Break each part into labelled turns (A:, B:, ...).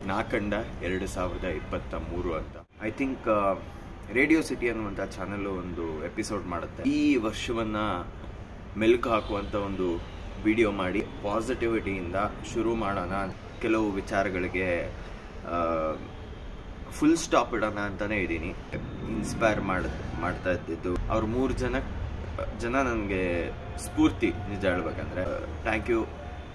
A: ನಾಕಂಡ ಎರಡು ಸಾವಿರದ ಇಪ್ಪತ್ತ ಮೂರು ಅಂತ ಐ ಥಿಂಕ್ ರೇಡಿಯೋ ಸಿಟಿ ಅನ್ನುವಂಥ ಚಾನಲ್ ಒಂದು ಎಪಿಸೋಡ್ ಮಾಡುತ್ತೆ ಈ ವರ್ಷವನ್ನ ಮೆಲುಕು ಹಾಕುವಂತ ಒಂದು ವಿಡಿಯೋ ಮಾಡಿ ಪಾಸಿಟಿವಿಟಿಯಿಂದ ಶುರು ಮಾಡೋಣ ಕೆಲವು ವಿಚಾರಗಳಿಗೆ ಫುಲ್ ಸ್ಟಾಪ್ ಇಡೋಣ ಅಂತಾನೆ ಇದ್ದೀನಿ ಇನ್ಸ್ಪೈರ್ ಮಾಡ ಮಾಡ್ತಾ ಇದ್ದಿದ್ದು ಅವ್ರ ಮೂರು ಜನ ಜನ ನನಗೆ ಸ್ಫೂರ್ತಿ ನಿಜ ಹೇಳ್ಬೇಕಂದ್ರೆ ಥ್ಯಾಂಕ್ ಯು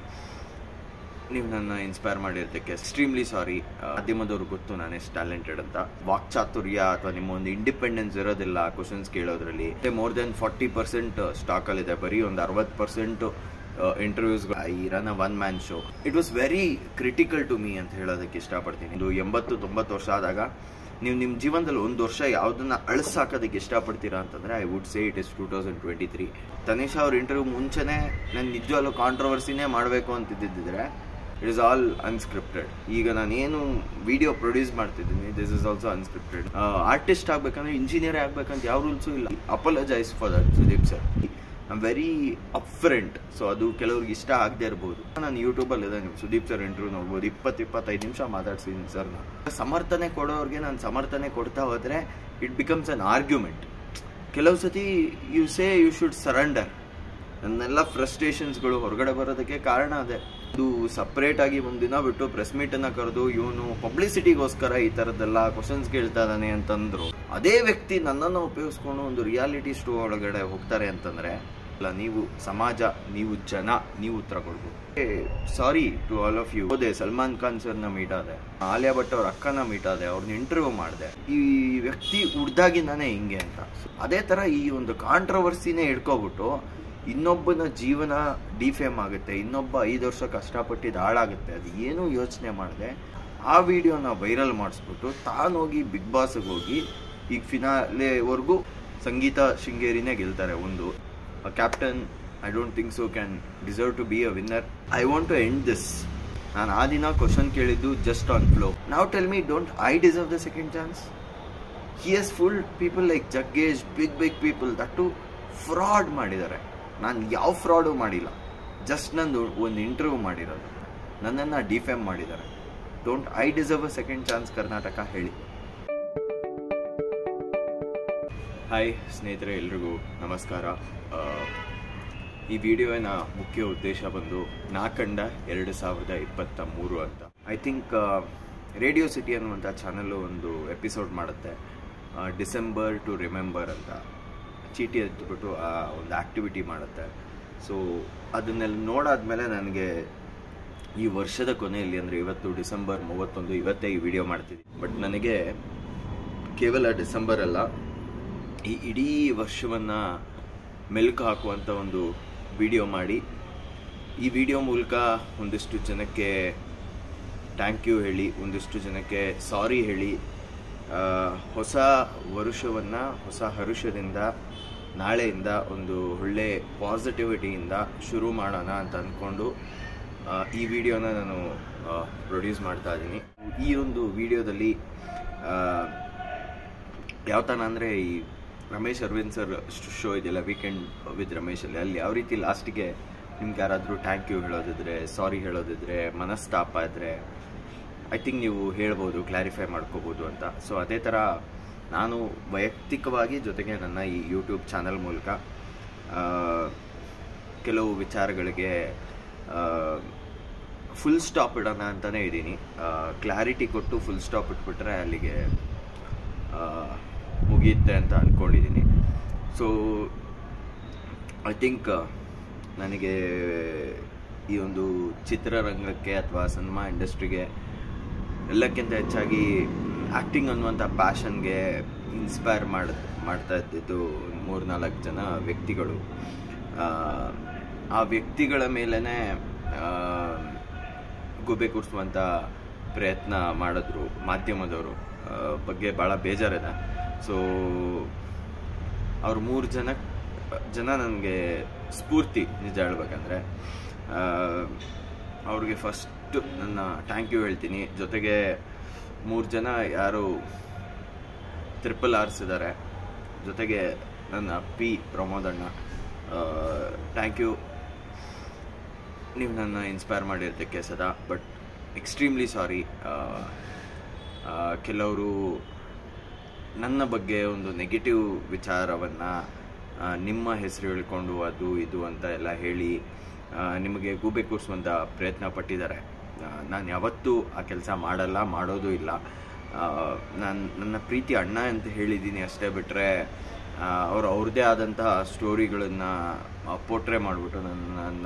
A: ನೀವು ನನ್ನ ಇನ್ಸ್ಪೈರ್ ಮಾಡಿರೋದಕ್ಕೆ ಎಕ್ಸ್ಟ್ರೀಮ್ಲಿ ಸಾರಿ ಮಾಧ್ಯಮದವ್ರು ಗೊತ್ತು ನಾನು ಎಷ್ಟು ಟ್ಯಾಲೆಂಟೆಡ್ ಅಂತ ವಾಕ್ಚಾತುರ್ಯ ಅಥವಾ ನಿಮ್ಮ ಒಂದು ಇಂಡಿಪೆಂಡೆನ್ಸ್ ಇರೋದಿಲ್ಲ ಕ್ವಶನ್ಸ್ ಕೇಳೋದ್ರಲ್ಲಿ ಮೋರ್ ದೆನ್ ಫಾರ್ಟಿ ಪರ್ಸೆಂಟ್ ಸ್ಟಾಕಲ್ಲಿದೆ ಬರೀ ಒಂದು ಅರವತ್ತು percent interviews I run a one man show it was very critical to me ಅಂತ ಹೇಳೋದಕ್ಕೆ ಇಷ್ಟಪಡ್ತೀನಿ ಇದು ಎಂಬತ್ತು ತೊಂಬತ್ತು ವರ್ಷ ಆದಾಗ ನೀವು ನಿಮ್ಮ ಜೀವನದಲ್ಲಿ ಒಂದು ವರ್ಷ ಯಾವುದನ್ನ ಅಳಿಸಾಕೋದಕ್ಕೆ ಇಷ್ಟಪಡ್ತೀರಾ ಅಂತಂದ್ರೆ I would say it is two thousand twenty three Tanesh ಅವ್ರ ಇಂಟರ್ವ್ಯೂ ಮುಂಚೆನೇ ನಾನು ನಿಜವಾಗ್ಲೂ ಕಾಂಟ್ರವರ್ಸಿನೇ ಮಾಡಬೇಕು ಅಂತಿದ್ದಿದ್ರೆ ಇಟ್ ಇಸ್ ಆಲ್ ಅನ್ಸ್ಕ್ರಿಪ್ಟೆಡ್ ಈಗ ನಾನು ಏನು ವಿಡಿಯೋ ಪ್ರೊಡ್ಯೂಸ್ ಮಾಡ್ತಿದ್ದೀನಿ this is also unscripted artist ಆಗ್ಬೇಕಂದ್ರೆ ಇಂಜಿನಿಯರ್ ಆಗ್ಬೇಕಂತ ಯಾವ ರೂಲ್ಸು ಇಲ್ಲ apologise for that Sudeep sir I'm very upfront so ಅದು ಕೆಲವ್ರಿಗೆ ಇಷ್ಟ ಆಗದೆ ಇರ್ಬೋದು ನಾನು ಯೂಟ್ಯೂಬಲ್ಲಿ ಇದೆ ನೀವು ಸುದೀಪ್ ಸರ್ ಇಂಟರ್ವ್ಯೂ ನೋಡ್ಬೋದು ಇಪ್ಪತ್ತು ಇಪ್ಪತ್ತೈದು ನಿಮಿಷ ಮಾತಾಡ್ಸಿದ್ದೀನಿ ಸರ್ ನಾನು ಸಮರ್ಥನೆ ಕೊಡೋರಿಗೆ ನಾನು ಸಮರ್ಥನೆ ಕೊಡ್ತಾ ಹೋದ್ರೆ ಇಟ್ ಬಿಕಮ್ಸ್ ಅನ್ ಆರ್ಗ್ಯುಮೆಂಟ್ ಕೆಲವು ಸತಿ you say you should surrender ನನ್ನೆಲ್ಲ ಫ್ರಸ್ಟ್ರೇಷನ್ಸ್ಗಳು ಹೊರಗಡೆ ಬರೋದಕ್ಕೆ ಕಾರಣ ಅದೇ ಇದು ಸಪ್ರೇಟ್ ಆಗಿ ಒಂದಿನ ಬಿಟ್ಟು ಪ್ರೆಸ್ ಮೀಟ್ ಅನ್ನ ಕರೆದು ಇವನು ಪಬ್ಲಿಸಿಟಿಗೋಸ್ಕರ ಈ ತರದ್ದೆಲ್ಲ ಕ್ವಶನ್ಸ್ ಕೇಳ್ತಾ ಇದ್ದಾನೆ ಅಂತಂದ್ರು ಅದೇ ವ್ಯಕ್ತಿ ನನ್ನನ್ನು ಉಪಯೋಗಿಸ್ಕೊಂಡು ಒಂದು ರಿಯಾಲಿಟಿ ಶೋ ಒಳಗಡೆ ಹೋಗ್ತಾರೆ ಅಂತಂದ್ರೆ ಅಲ್ಲ ನೀವು ಸಮಾಜ ನೀವು ಜನ ನೀವು ಉತ್ತರ ಕೊಡ್ಬೋದು sorry to all of you ಹೋದೆ ಸಲ್ಮಾನ್ ಖಾನ್ ಸರ್ನ ಮೀಟ್ ಆದೆ ಆಲಿಯಾ ಭಟ್ ಅವ್ರ ಅಕ್ಕನ ಮೀಟ್ ಆದೆ ಅವ್ರನ್ನ ಇಂಟರ್ವ್ಯೂ ಮಾಡಿದೆ ಈ ವ್ಯಕ್ತಿ ಉಡ್ದಾಗಿಂದಾನೆ ಹಿಂಗೆ ಅಂತ ಅದೇ ತರ ಈ ಒಂದು ಕಾಂಟ್ರವರ್ಸಿನೇ ಹಿಡ್ಕೊಬಿಟ್ಟು ಇನ್ನೊಬ್ಬನ ಜೀವನ ಡಿಫೇಮ್ ಆಗುತ್ತೆ ಇನ್ನೊಬ್ಬ ಐದು ವರ್ಷ ಕಷ್ಟಪಟ್ಟಿದ್ದು ಹಾಳಾಗುತ್ತೆ ಅದು ಏನೂ ಯೋಚನೆ ಮಾಡಿದೆ ಆ ವಿಡಿಯೋನ ವೈರಲ್ ಮಾಡಿಸ್ಬಿಟ್ಟು ತಾನೋಗಿ ಬಿಗ್ ಬಾಸ್ಗೆ ಹೋಗಿ ಈಗ ಫಿನಾಲೆವರೆಗೂ ಸಂಗೀತ ಶೃಂಗೇರಿನೇ ಗೆಲ್ತಾರೆ ಒಂದು captain I don't think so can deserve to be a winner I want to end this ನಾನು ಆ ದಿನ ಕ್ವಶನ್ ಕೇಳಿದ್ದು ಜಸ್ಟ್ ಆನ್ ಫ್ಲೋ ನಾವು tell me don't I deserve the second chance he is full people like Jaggesh big big people that fraud ಮಾಡಿದ್ದಾರೆ ನಾನು ಯಾವ fraud ಮಾಡಿಲ್ಲ just ನಂದು ಒಂದು ಇಂಟರ್ವ್ಯೂ ಮಾಡಿರೋದು ನನ್ನನ್ನು ಡಿಫೇಮ್ ಮಾಡಿದ್ದಾರೆ don't I deserve a second chance Karnataka ಹೇಳಿ ಹಾಯ್ ಸ್ನೇಹಿತರೆ ಎಲ್ರಿಗೂ ನಮಸ್ಕಾರ ಈ ವಿಡಿಯೋನ ಮುಖ್ಯ ಉದ್ದೇಶ ಬಂದು ನಾಕಂಡ ಎರಡು ಸಾವಿರದ ಇಪ್ಪತ್ತ ಮೂರು ಅಂತ ಐ ಥಿಂಕ್ ರೇಡಿಯೋ ಸಿಟಿ ಅನ್ನುವಂಥ ಚಾನಲ್ಲು ಒಂದು ಎಪಿಸೋಡ್ ಮಾಡುತ್ತೆ ಡಿಸೆಂಬರ್ ಟು ರಿಮೆಂಬರ್ ಅಂತ ಚೀಟಿ ಎತ್ಬಿಟ್ಟು ಆ ಒಂದು ಆ್ಯಕ್ಟಿವಿಟಿ ಮಾಡುತ್ತೆ ಸೊ ಅದನ್ನೆಲ್ಲ ನೋಡಾದ್ಮೇಲೆ ನನಗೆ ಈ ವರ್ಷದ ಕೊನೆಯಲ್ಲಿ ಅಂದರೆ ಇವತ್ತು ಡಿಸೆಂಬರ್ ಮೂವತ್ತೊಂದು ಇವತ್ತೇ ಈ ವಿಡಿಯೋ ಮಾಡ್ತಿದ್ದೀನಿ ಬಟ್ ನನಗೆ ಕೇವಲ ಡಿಸೆಂಬರ್ ಅಲ್ಲ ಈ ಇಡೀ ವರ್ಷವನ್ನು ಮೆಲುಕು ಹಾಕುವಂಥ ಒಂದು ವಿಡಿಯೋ ಮಾಡಿ ಈ ವಿಡಿಯೋ ಮೂಲಕ ಒಂದಿಷ್ಟು ಜನಕ್ಕೆ ಥ್ಯಾಂಕ್ ಯು ಹೇಳಿ ಒಂದಿಷ್ಟು ಜನಕ್ಕೆ ಸಾರಿ ಹೇಳಿ ಹೊಸ ವರುಷವನ್ನು ಹೊಸ ಹರುಷದಿಂದ ನಾಳೆಯಿಂದ ಒಂದು ಒಳ್ಳೆ ಪಾಸಿಟಿವಿಟಿಯಿಂದ ಶುರು ಮಾಡೋಣ ಅಂತ ಅಂದ್ಕೊಂಡು ಈ ವಿಡಿಯೋನ ನಾನು ಪ್ರೊಡ್ಯೂಸ್ ಮಾಡ್ತಾ ಇದ್ದೀನಿ ಈ ಒಂದು ವಿಡಿಯೋದಲ್ಲಿ ಯಾವ ಥರ ಅಂದರೆ ಈ ರಮೇಶ್ ಅರವಿಂದ್ ಸರ್ ಶೋ ಇದೆಯಲ್ಲ ವೀಕೆಂಡ್ ವಿತ್ ರಮೇಶಲ್ಲಿ ಅಲ್ಲಿ ಯಾವ ರೀತಿ ಲಾಸ್ಟಿಗೆ ನಿಮ್ಗೆ ಯಾರಾದರೂ ಥ್ಯಾಂಕ್ ಯು ಹೇಳೋದಿದ್ರೆ ಸಾರಿ ಹೇಳೋದಿದ್ರೆ ಮನಸ್ತಾಪ ಇದ್ದರೆ ಐ ಥಿಂಕ್ ನೀವು ಹೇಳ್ಬೋದು ಕ್ಲಾರಿಫೈ ಮಾಡ್ಕೋಬೋದು ಅಂತ ಸೊ ಅದೇ ಥರ ನಾನು ವೈಯಕ್ತಿಕವಾಗಿ ಜೊತೆಗೆ ನನ್ನ ಈ ಯೂಟ್ಯೂಬ್ ಚಾನಲ್ ಮೂಲಕ ಕೆಲವು ವಿಚಾರಗಳಿಗೆ ಫುಲ್ ಸ್ಟಾಪ್ ಇಡೋಣ ಅಂತಲೇ ಇದ್ದೀನಿ ಕ್ಲಾರಿಟಿ ಕೊಟ್ಟು ಫುಲ್ ಸ್ಟಾಪ್ ಇಟ್ಬಿಟ್ರೆ ಅಲ್ಲಿಗೆ ಮುಗಿಯುತ್ತೆ ಅಂತ ಅಂದ್ಕೊಂಡಿದ್ದೀನಿ ಸೊ ಐ ಥಿಂಕ್ ನನಗೆ ಈ ಒಂದು ಚಿತ್ರರಂಗಕ್ಕೆ ಅಥವಾ ಸಿನಿಮಾ ಇಂಡಸ್ಟ್ರಿಗೆ ಎಲ್ಲಕ್ಕಿಂತ ಹೆಚ್ಚಾಗಿ ಆ್ಯಕ್ಟಿಂಗ್ ಅನ್ನುವಂಥ ಪ್ಯಾಷನ್ಗೆ ಇನ್ಸ್ಪೈರ್ ಮಾಡ ಮಾಡ್ತಾ ಇದ್ದಿದ್ದು ಮೂರು ನಾಲ್ಕು ಜನ ವ್ಯಕ್ತಿಗಳು ಆ ವ್ಯಕ್ತಿಗಳ ಮೇಲೇ ಗುಬೆ ಕೂರಿಸುವಂಥ ಪ್ರಯತ್ನ ಮಾಡಿದ್ರು ಮಾಧ್ಯಮದವರು ಬಗ್ಗೆ ಭಾಳ ಬೇಜಾರಿದೆ ಸೊ ಅವ್ರ ಮೂರು ಜನ ಜನ ನನಗೆ ಸ್ಫೂರ್ತಿ ನಿಜ ಹೇಳ್ಬೇಕಂದ್ರೆ ಅವ್ರಿಗೆ ಫಸ್ಟ್ ನನ್ನ ಥ್ಯಾಂಕ್ ಯು ಹೇಳ್ತೀನಿ ಜೊತೆಗೆ ಮೂರು ಜನ ಯಾರು ಟ್ರಿಪಲ್ ಆರ್ಸ್ ಇದ್ದಾರೆ ಜೊತೆಗೆ ನನ್ನ ಪಿ ಪ್ರಮೋದಣ್ಣ ಥ್ಯಾಂಕ್ ಯು ನೀವು ನನ್ನ ಇನ್ಸ್ಪೈರ್ ಮಾಡಿರೋದಕ್ಕೆ ಸದಾ ಬಟ್ ಎಕ್ಸ್ಟ್ರೀಮ್ಲಿ ಸಾರಿ ಕೆಲವರು ನನ್ನ ಬಗ್ಗೆ ಒಂದು ನೆಗೆಟಿವ್ ವಿಚಾರವನ್ನು ನಿಮ್ಮ ಹೆಸರು ಹೇಳ್ಕೊಂಡು ಅದು ಇದು ಅಂತ ಎಲ್ಲ ಹೇಳಿ ಆ, ನಿಮಗೆ ಗೂಬೆ ಕೂರಿಸುವಂಥ ಪ್ರಯತ್ನ ಪಟ್ಟಿದ್ದಾರೆ ನಾನು ಯಾವತ್ತೂ ಆ ಕೆಲಸ ಮಾಡಲ್ಲ ಮಾಡೋದು ಇಲ್ಲ ನಾನು ನನ್ನ ಪ್ರೀತಿ ಅಣ್ಣ ಅಂತ ಹೇಳಿದ್ದೀನಿ ಅಷ್ಟೇ ಬಿಟ್ಟರೆ ಅವರು ಅವ್ರದ್ದೇ ಆದಂತಹ ಸ್ಟೋರಿಗಳನ್ನು ಪೋಟ್ರೆ ಮಾಡಿಬಿಟ್ಟು ನನ್ನ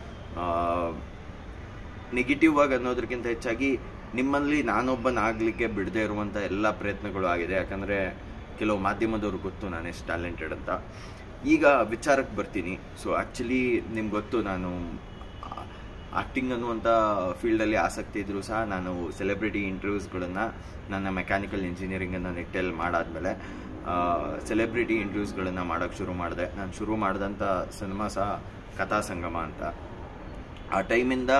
A: ನೆಗೆಟಿವ್ ಆಗಿ ಅನ್ನೋದಕ್ಕಿಂತ ಹೆಚ್ಚಾಗಿ ನಿಮ್ಮಲ್ಲಿ ನಾನೊಬ್ಬನಾಗಲಿಕ್ಕೆ ಬಿಡದೇ ಇರುವಂಥ ಎಲ್ಲ ಪ್ರಯತ್ನಗಳು ಆಗಿದೆ ಯಾಕಂದರೆ ಕೆಲವು ಮಾಧ್ಯಮದವ್ರು ಗೊತ್ತು ನಾನು ಎಷ್ಟು ಟ್ಯಾಲೆಂಟೆಡ್ ಅಂತ ಈಗ ವಿಚಾರಕ್ಕೆ ಬರ್ತೀನಿ ಸೊ ಆ್ಯಕ್ಚುಲಿ ನಿಮ್ಗೆ ಗೊತ್ತು ನಾನು ಆ್ಯಕ್ಟಿಂಗ್ ಅನ್ನುವಂಥ ಫೀಲ್ಡಲ್ಲಿ ಆಸಕ್ತಿ ಇದ್ದರೂ ಸಹ ನಾನು ಸೆಲೆಬ್ರಿಟಿ ಇಂಟರ್ವ್ಯೂಸ್ಗಳನ್ನು ನನ್ನ ಮೆಕ್ಯಾನಿಕಲ್ ಇಂಜಿನಿಯರಿಂಗನ್ನು ನೆಟ್ಟಲ್ಲಿ ಮಾಡಾದ್ಮೇಲೆ ಸೆಲೆಬ್ರಿಟಿ ಇಂಟರ್ವ್ಯೂಸ್ಗಳನ್ನು ಮಾಡೋಕ್ಕೆ ಶುರು ಮಾಡಿದೆ ನಾನು ಶುರು ಮಾಡಿದಂಥ ಸಿನಿಮಾ ಸಹ ಕಥಾ ಸಂಗಮ ಅಂತ ಆ ಟೈಮಿಂದ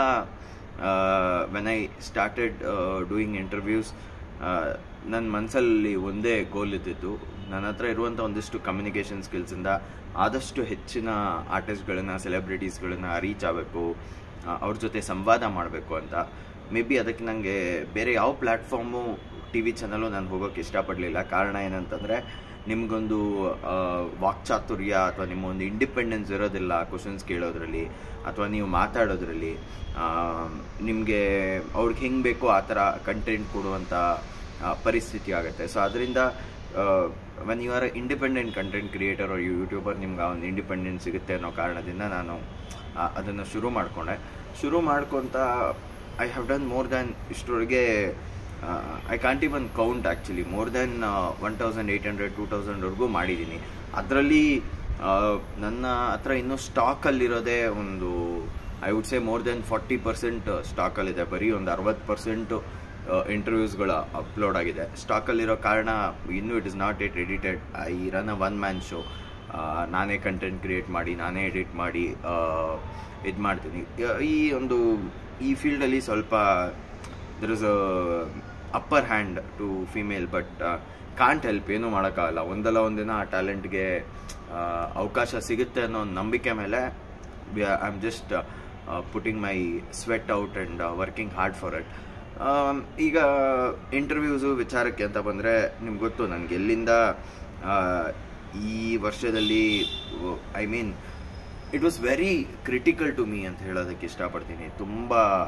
A: when I started doing interviews ನನ್ನ ಮನಸ್ಸಲ್ಲಿ ಒಂದೇ ಗೋಲ್ ಇದ್ದಿತ್ತು ನನ್ನ ಹತ್ರ ಇರುವಂಥ ಒಂದಿಷ್ಟು ಕಮ್ಯುನಿಕೇಷನ್ ಸ್ಕಿಲ್ಸಿಂದ ಆದಷ್ಟು ಹೆಚ್ಚಿನ ಆರ್ಟಿಸ್ಟ್ಗಳನ್ನು ಸೆಲೆಬ್ರಿಟೀಸ್ಗಳನ್ನು ರೀಚ್ ಆಗಬೇಕು ಅವ್ರ ಜೊತೆ ಸಂವಾದ ಮಾಡಬೇಕು ಅಂತ ಮೇ ಬಿ ಅದಕ್ಕೆ ನನಗೆ ಬೇರೆ ಯಾವ ಪ್ಲ್ಯಾಟ್ಫಾರ್ಮು ಟಿ ವಿ ಚಾನಲು ನಾನು ಹೋಗೋಕ್ಕೆ ಇಷ್ಟಪಡಲಿಲ್ಲ ಕಾರಣ ಏನಂತಂದರೆ ನಿಮಗೊಂದು ವಾಕ್ಚಾತುರ್ಯ ಅಥವಾ ನಿಮ್ಮ ಒಂದು ಇಂಡಿಪೆಂಡೆನ್ಸ್ ಇರೋದಿಲ್ಲ ಕ್ವಶನ್ಸ್ ಕೇಳೋದ್ರಲ್ಲಿ ಅಥವಾ ನೀವು ಮಾತಾಡೋದ್ರಲ್ಲಿ ನಿಮಗೆ ಅವ್ರಿಗೆ ಹೆಂಗೆ ಬೇಕೋ ಆ ಥರ ಕಂಟೆಂಟ್ ಕೊಡುವಂಥ ಆ, ಪರಿಸ್ಥಿತಿ ಆಗುತ್ತೆ ಸೊ ಅದರಿಂದ when you are independent content creator ಅವ್ರ ಯೂಟ್ಯೂಬರ್ ನಿಮ್ಗೆ ಆ ಒಂದು ಇಂಡಿಪೆಂಡೆನ್ಸ್ ಸಿಗುತ್ತೆ ಅನ್ನೋ ಕಾರಣದಿಂದ ನಾನು ಅದನ್ನು ಶುರು ಮಾಡಿಕೊಂಡೆ ಶುರು ಮಾಡ್ಕೊತ I have done more than ಇಷ್ಟರೊಳಗೆ I can't even count actually more than one thousand eight hundred two ತೌಸಂಡ್ವರೆಗೂ ಮಾಡಿದ್ದೀನಿ ಅದರಲ್ಲಿ ನನ್ನ ಹತ್ರ ಇನ್ನೂ ಸ್ಟಾಕಲ್ಲಿರೋದೇ ಒಂದು I would say more than forty percent ಸ್ಟಾಕಲ್ಲಿದೆ ಬರೀ ಒಂದು ಅರವತ್ತು ಪರ್ಸೆಂಟು ಇಂಟರ್ವ್ಯೂಸ್ಗಳ ಅಪ್ಲೋಡ್ ಆಗಿದೆ ಸ್ಟಾಕಲ್ಲಿರೋ ಕಾರಣ ಇನ್ನೂ it is not yet edited I run a one man show ನಾನೇ ಕಂಟೆಂಟ್ ಕ್ರಿಯೇಟ್ ಮಾಡಿ ನಾನೇ ಎಡಿಟ್ ಮಾಡಿ ಇದು ಮಾಡ್ತೀನಿ ಯ- ಈ ಒಂದು ಈ ಫೀಲ್ಡಲ್ಲಿ ಸ್ವಲ್ಪ there is a upper hand to female but can't help ಏನೂ ಮಾಡೋಕ್ಕಾಗಲ್ಲ ಒಂದಲ್ಲ ಒಂದಿನ ಆ ಟ್ಯಾಲೆಂಟ್ಗೆ ಅವಕಾಶ ಸಿಗುತ್ತೆ ಅನ್ನೋ ಒಂದು ನಂಬಿಕೆ ಮೇಲೆ I am just putting my sweat out and working hard for it ಈಗ ಇಂಟರ್ವ್ಯೂಸು ವಿಚಾರಕ್ಕೆ ಅಂತ ಬಂದರೆ ನಿಮ್ಗೆ ಗೊತ್ತು ನನಗೆ ಎಲ್ಲಿಂದ ಆ, ಈ ವರ್ಷದಲ್ಲಿ I mean it was very critical to me ಅಂತ ಹೇಳೋದಕ್ಕೆ ಇಷ್ಟಪಡ್ತೀನಿ ತುಂಬ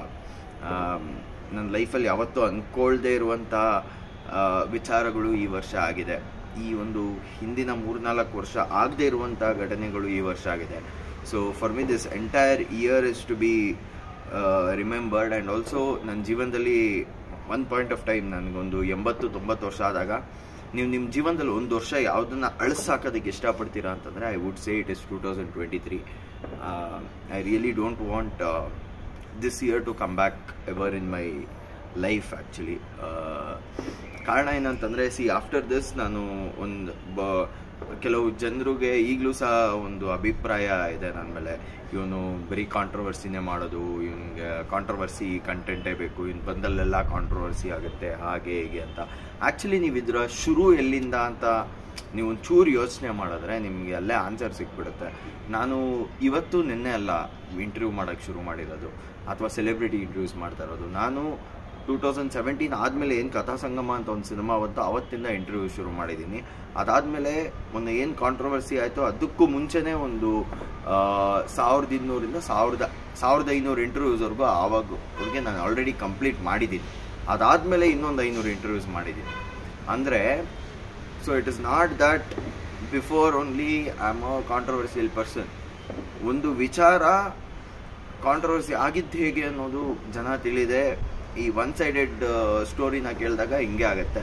A: ನನ್ನ ಲೈಫಲ್ಲಿ ಯಾವತ್ತೂ ಅಂದ್ಕೊಳ್ದೇ ಇರುವಂಥ ಆ, ವಿಚಾರಗಳು ಈ ವರ್ಷ ಆಗಿದೆ ಈ ಒಂದು ಹಿಂದಿನ ಮೂರ್ನಾಲ್ಕು ವರ್ಷ ಆಗದೇ ಇರುವಂಥ ಘಟನೆಗಳು ಈ ವರ್ಷ ಆಗಿದೆ so for me this entire year is to be remembered and also ನನ್ನ ಜೀವನದಲ್ಲಿ ಒನ್ ಪಾಯಿಂಟ್ ಆಫ್ ಟೈಮ್ ನನಗೊಂದು ಎಂಬತ್ತು ತೊಂಬತ್ತು ವರ್ಷ ಆದಾಗ ನೀವು ನಿಮ್ಮ ಜೀವನದಲ್ಲಿ ಒಂದು ವರ್ಷ ಯಾವುದನ್ನ ಅಳಿಸಾಕೋದಕ್ಕೆ ಇಷ್ಟಪಡ್ತೀರಾ ಅಂತಂದರೆ I would say it is two thousand twenty three I really don't want this year to come back ever in my life actually ಕಾರಣ ಏನಂತಂದರೆ ಸಿ ಆಫ್ಟರ್ ದಿಸ್ ನಾನು ಒಂದು ಬ ಕೆಲವು ಜನರಿಗೆ ಈಗಲೂ ಸಹ ಒಂದು ಅಭಿಪ್ರಾಯ ಇದೆ ನನ್ನ ಮೇಲೆ ಇವನು ಬರೀ ಕಾಂಟ್ರವರ್ಸಿನೇ ಮಾಡೋದು ಇವನಿಗೆ ಕಾಂಟ್ರವರ್ಸಿ ಕಂಟೆಂಟೇ ಬೇಕು ಇವ್ನು ಬಂದಲ್ಲೆಲ್ಲ ಕಾಂಟ್ರವರ್ಸಿ ಆಗುತ್ತೆ ಹಾಗೆ ಹೀಗೆ ಅಂತ ಆ್ಯಕ್ಚುಲಿ ನೀವು ಇದರ ಶುರು ಎಲ್ಲಿಂದ ಅಂತ ನೀವು ಒಂಚೂರು ಯೋಚನೆ ಮಾಡಿದ್ರೆ ನಿಮಗೆ ಅಲ್ಲೇ ಆನ್ಸರ್ ಸಿಕ್ಬಿಡುತ್ತೆ ನಾನು ಇವತ್ತು ನಿನ್ನೆ ಅಲ್ಲ ಇಂಟರ್ವ್ಯೂ ಮಾಡೋಕ್ಕೆ ಶುರು ಮಾಡಿರೋದು ಅಥವಾ ಸೆಲೆಬ್ರಿಟಿ ಇಂಟರ್ವ್ಯೂಸ್ ಮಾಡ್ತಾ ಇರೋದು ನಾನು ಟೂ ತೌಸಂಡ್ ಸೆವೆಂಟೀನ್ ಆದಮೇಲೆ ಏನು ಕಥಾ ಸಂಗಮ ಅಂತ ಒಂದು ಸಿನಿಮಾ ಬಂತು ಅವತ್ತಿಂದ ಇಂಟರ್ವ್ಯೂ ಶುರು ಮಾಡಿದ್ದೀನಿ ಅದಾದಮೇಲೆ ಮೊನ್ನೆ ಏನು ಕಾಂಟ್ರವರ್ಸಿ ಆಯಿತು ಅದಕ್ಕೂ ಮುಂಚೆನೇ ಒಂದು ಆ, ಸಾವಿರದ ಇನ್ನೂರಿಂದ ಸಾವಿರದ ಸಾವಿರದ ಐನೂರು ಇಂಟರ್ವ್ಯೂಸ್ವರೆಗೂ ಆವಾಗವರೆಗೆ ನಾನು ಆಲ್ರೆಡಿ ಕಂಪ್ಲೀಟ್ ಮಾಡಿದ್ದೀನಿ ಅದಾದಮೇಲೆ ಇನ್ನೊಂದು ಐನೂರು ಇಂಟರ್ವ್ಯೂಸ್ ಮಾಡಿದ್ದೀನಿ ಅಂದರೆ so it is not that before only I am a controversial person ಒಂದು ವಿಚಾರ ಕಾಂಟ್ರವರ್ಸಿ ಆಗಿದ್ದು ಹೇಗೆ ಅನ್ನೋದು ಜನ ತಿಳಿದೆ ಈ ಒನ್ ಸೈಡೆಡ್ ಸ್ಟೋರಿನ ಕೇಳಿದಾಗ ಹಿಂಗೆ ಆಗುತ್ತೆ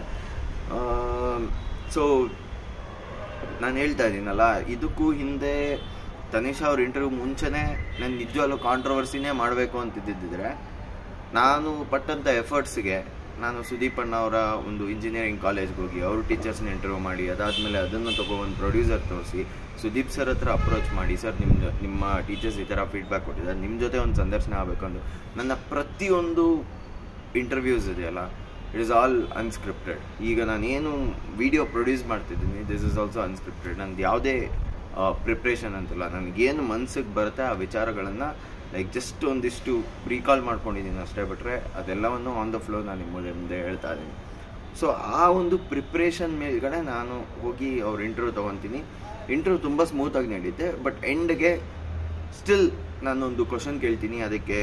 A: ಸೊ ನಾನು ಹೇಳ್ತಾ ಇದ್ದೀನಲ್ಲ ಇದಕ್ಕೂ ಹಿಂದೆ ತನಿಷಾ ಅವ್ರ ಇಂಟರ್ವ್ಯೂ ಮುಂಚೆನೇ ನಾನು ನಿಜವಾಗ್ಲೂ ಕಾಂಟ್ರವರ್ಸಿನೇ ಮಾಡಬೇಕು ಅಂತಿದ್ದಿದ್ರೆ ನಾನು ಪಟ್ಟಂಥ ಎಫರ್ಟ್ಸ್ಗೆ ನಾನು ಸುದೀಪ್ ಅಣ್ಣ ಅವರ ಒಂದು ಇಂಜಿನಿಯರಿಂಗ್ ಕಾಲೇಜ್ಗೆ ಹೋಗಿ ಅವರು ಟೀಚರ್ಸ್ನ ಇಂಟರ್ವ್ಯೂ ಮಾಡಿ ಅದಾದಮೇಲೆ ಅದನ್ನು ತೊಗೊಬಂದು ಪ್ರೊಡ್ಯೂಸರ್ ತೋರಿಸಿ ಸುದೀಪ್ ಸರ್ ಹತ್ರ ಅಪ್ರೋಚ್ ಮಾಡಿ ಸರ್ ನಿಮ್ಮ ನಿಮ್ಮ ಟೀಚರ್ಸ್ ಈ ಥರ ಫೀಡ್ಬ್ಯಾಕ್ ಕೊಟ್ಟಿದ್ದಾರೆ ನಿಮ್ಮ ಜೊತೆ ಒಂದು ಸಂದರ್ಶನ ಆಗಬೇಕು ಅಂದು ನನ್ನ ಪ್ರತಿಯೊಂದು ಇಂಟರ್ವ್ಯೂಸ್ ಇದೆಯಲ್ಲ ಇಟ್ ಇಸ್ ಆಲ್ ಅನ್ಸ್ಕ್ರಿಪ್ಟೆಡ್ ಈಗ ನಾನು ಏನು ವಿಡಿಯೋ ಪ್ರೊಡ್ಯೂಸ್ ಮಾಡ್ತಿದ್ದೀನಿ ದಿಸ್ ಇಸ್ ಆಲ್ಸೋ ಅನ್ಸ್ಕ್ರಿಪ್ಟೆಡ್ ನಂದು ಯಾವುದೇ ಪ್ರಿಪ್ರೇಷನ್ ಅಂತಿಲ್ಲ ನನಗೇನು ಮನ್ಸಿಗೆ ಬರುತ್ತೆ ಆ ವಿಚಾರಗಳನ್ನು ಲೈಕ್ ಜಸ್ಟ್ ಒಂದಿಷ್ಟು ರೀಕಾಲ್ ಮಾಡ್ಕೊಂಡಿದ್ದೀನಿ ಅಷ್ಟೇ ಬಿಟ್ಟರೆ ಅದೆಲ್ಲವನ್ನು ಆನ್ ದ ಫ್ಲೋ ನಾನು ನಿಮ್ಮ ಮುಂದೆ ಮುಂದೆ ಹೇಳ್ತಾ ಇದ್ದೀನಿ ಸೊ ಆ ಒಂದು ಪ್ರಿಪ್ರೇಷನ್ ಮೇಲ್ಗಡೆ ನಾನು ಹೋಗಿ ಅವ್ರ ಇಂಟರ್ವ್ಯೂ ತೊಗೊತೀನಿ ಇಂಟರ್ವ್ಯೂ ತುಂಬ ಸ್ಮೂತಾಗಿ ನಡೀತೆ ಬಟ್ ಎಂಡ್ಗೆ ಸ್ಟಿಲ್ ನಾನೊಂದು ಕ್ವಶನ್ ಕೇಳ್ತೀನಿ ಅದಕ್ಕೆ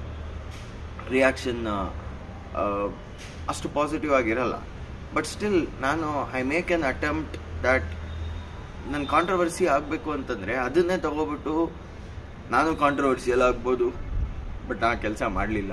A: ರಿಯಾಕ್ಷನ್ ಅಷ್ಟು ಪಾಸಿಟಿವ್ ಆಗಿರಲ್ಲ ಬಟ್ ಸ್ಟಿಲ್ ನಾನು I make an attempt that ನನ್ನ ಕಾಂಟ್ರವರ್ಸಿ ಆಗಬೇಕು ಅಂತಂದರೆ ಅದನ್ನೇ ತಗೋಬಿಟ್ಟು ನಾನು ಕಾಂಟ್ರವರ್ಸಿಯಲ್ ಆಗ್ಬೋದು ಬಟ್ ಆ ಕೆಲಸ ಮಾಡಲಿಲ್ಲ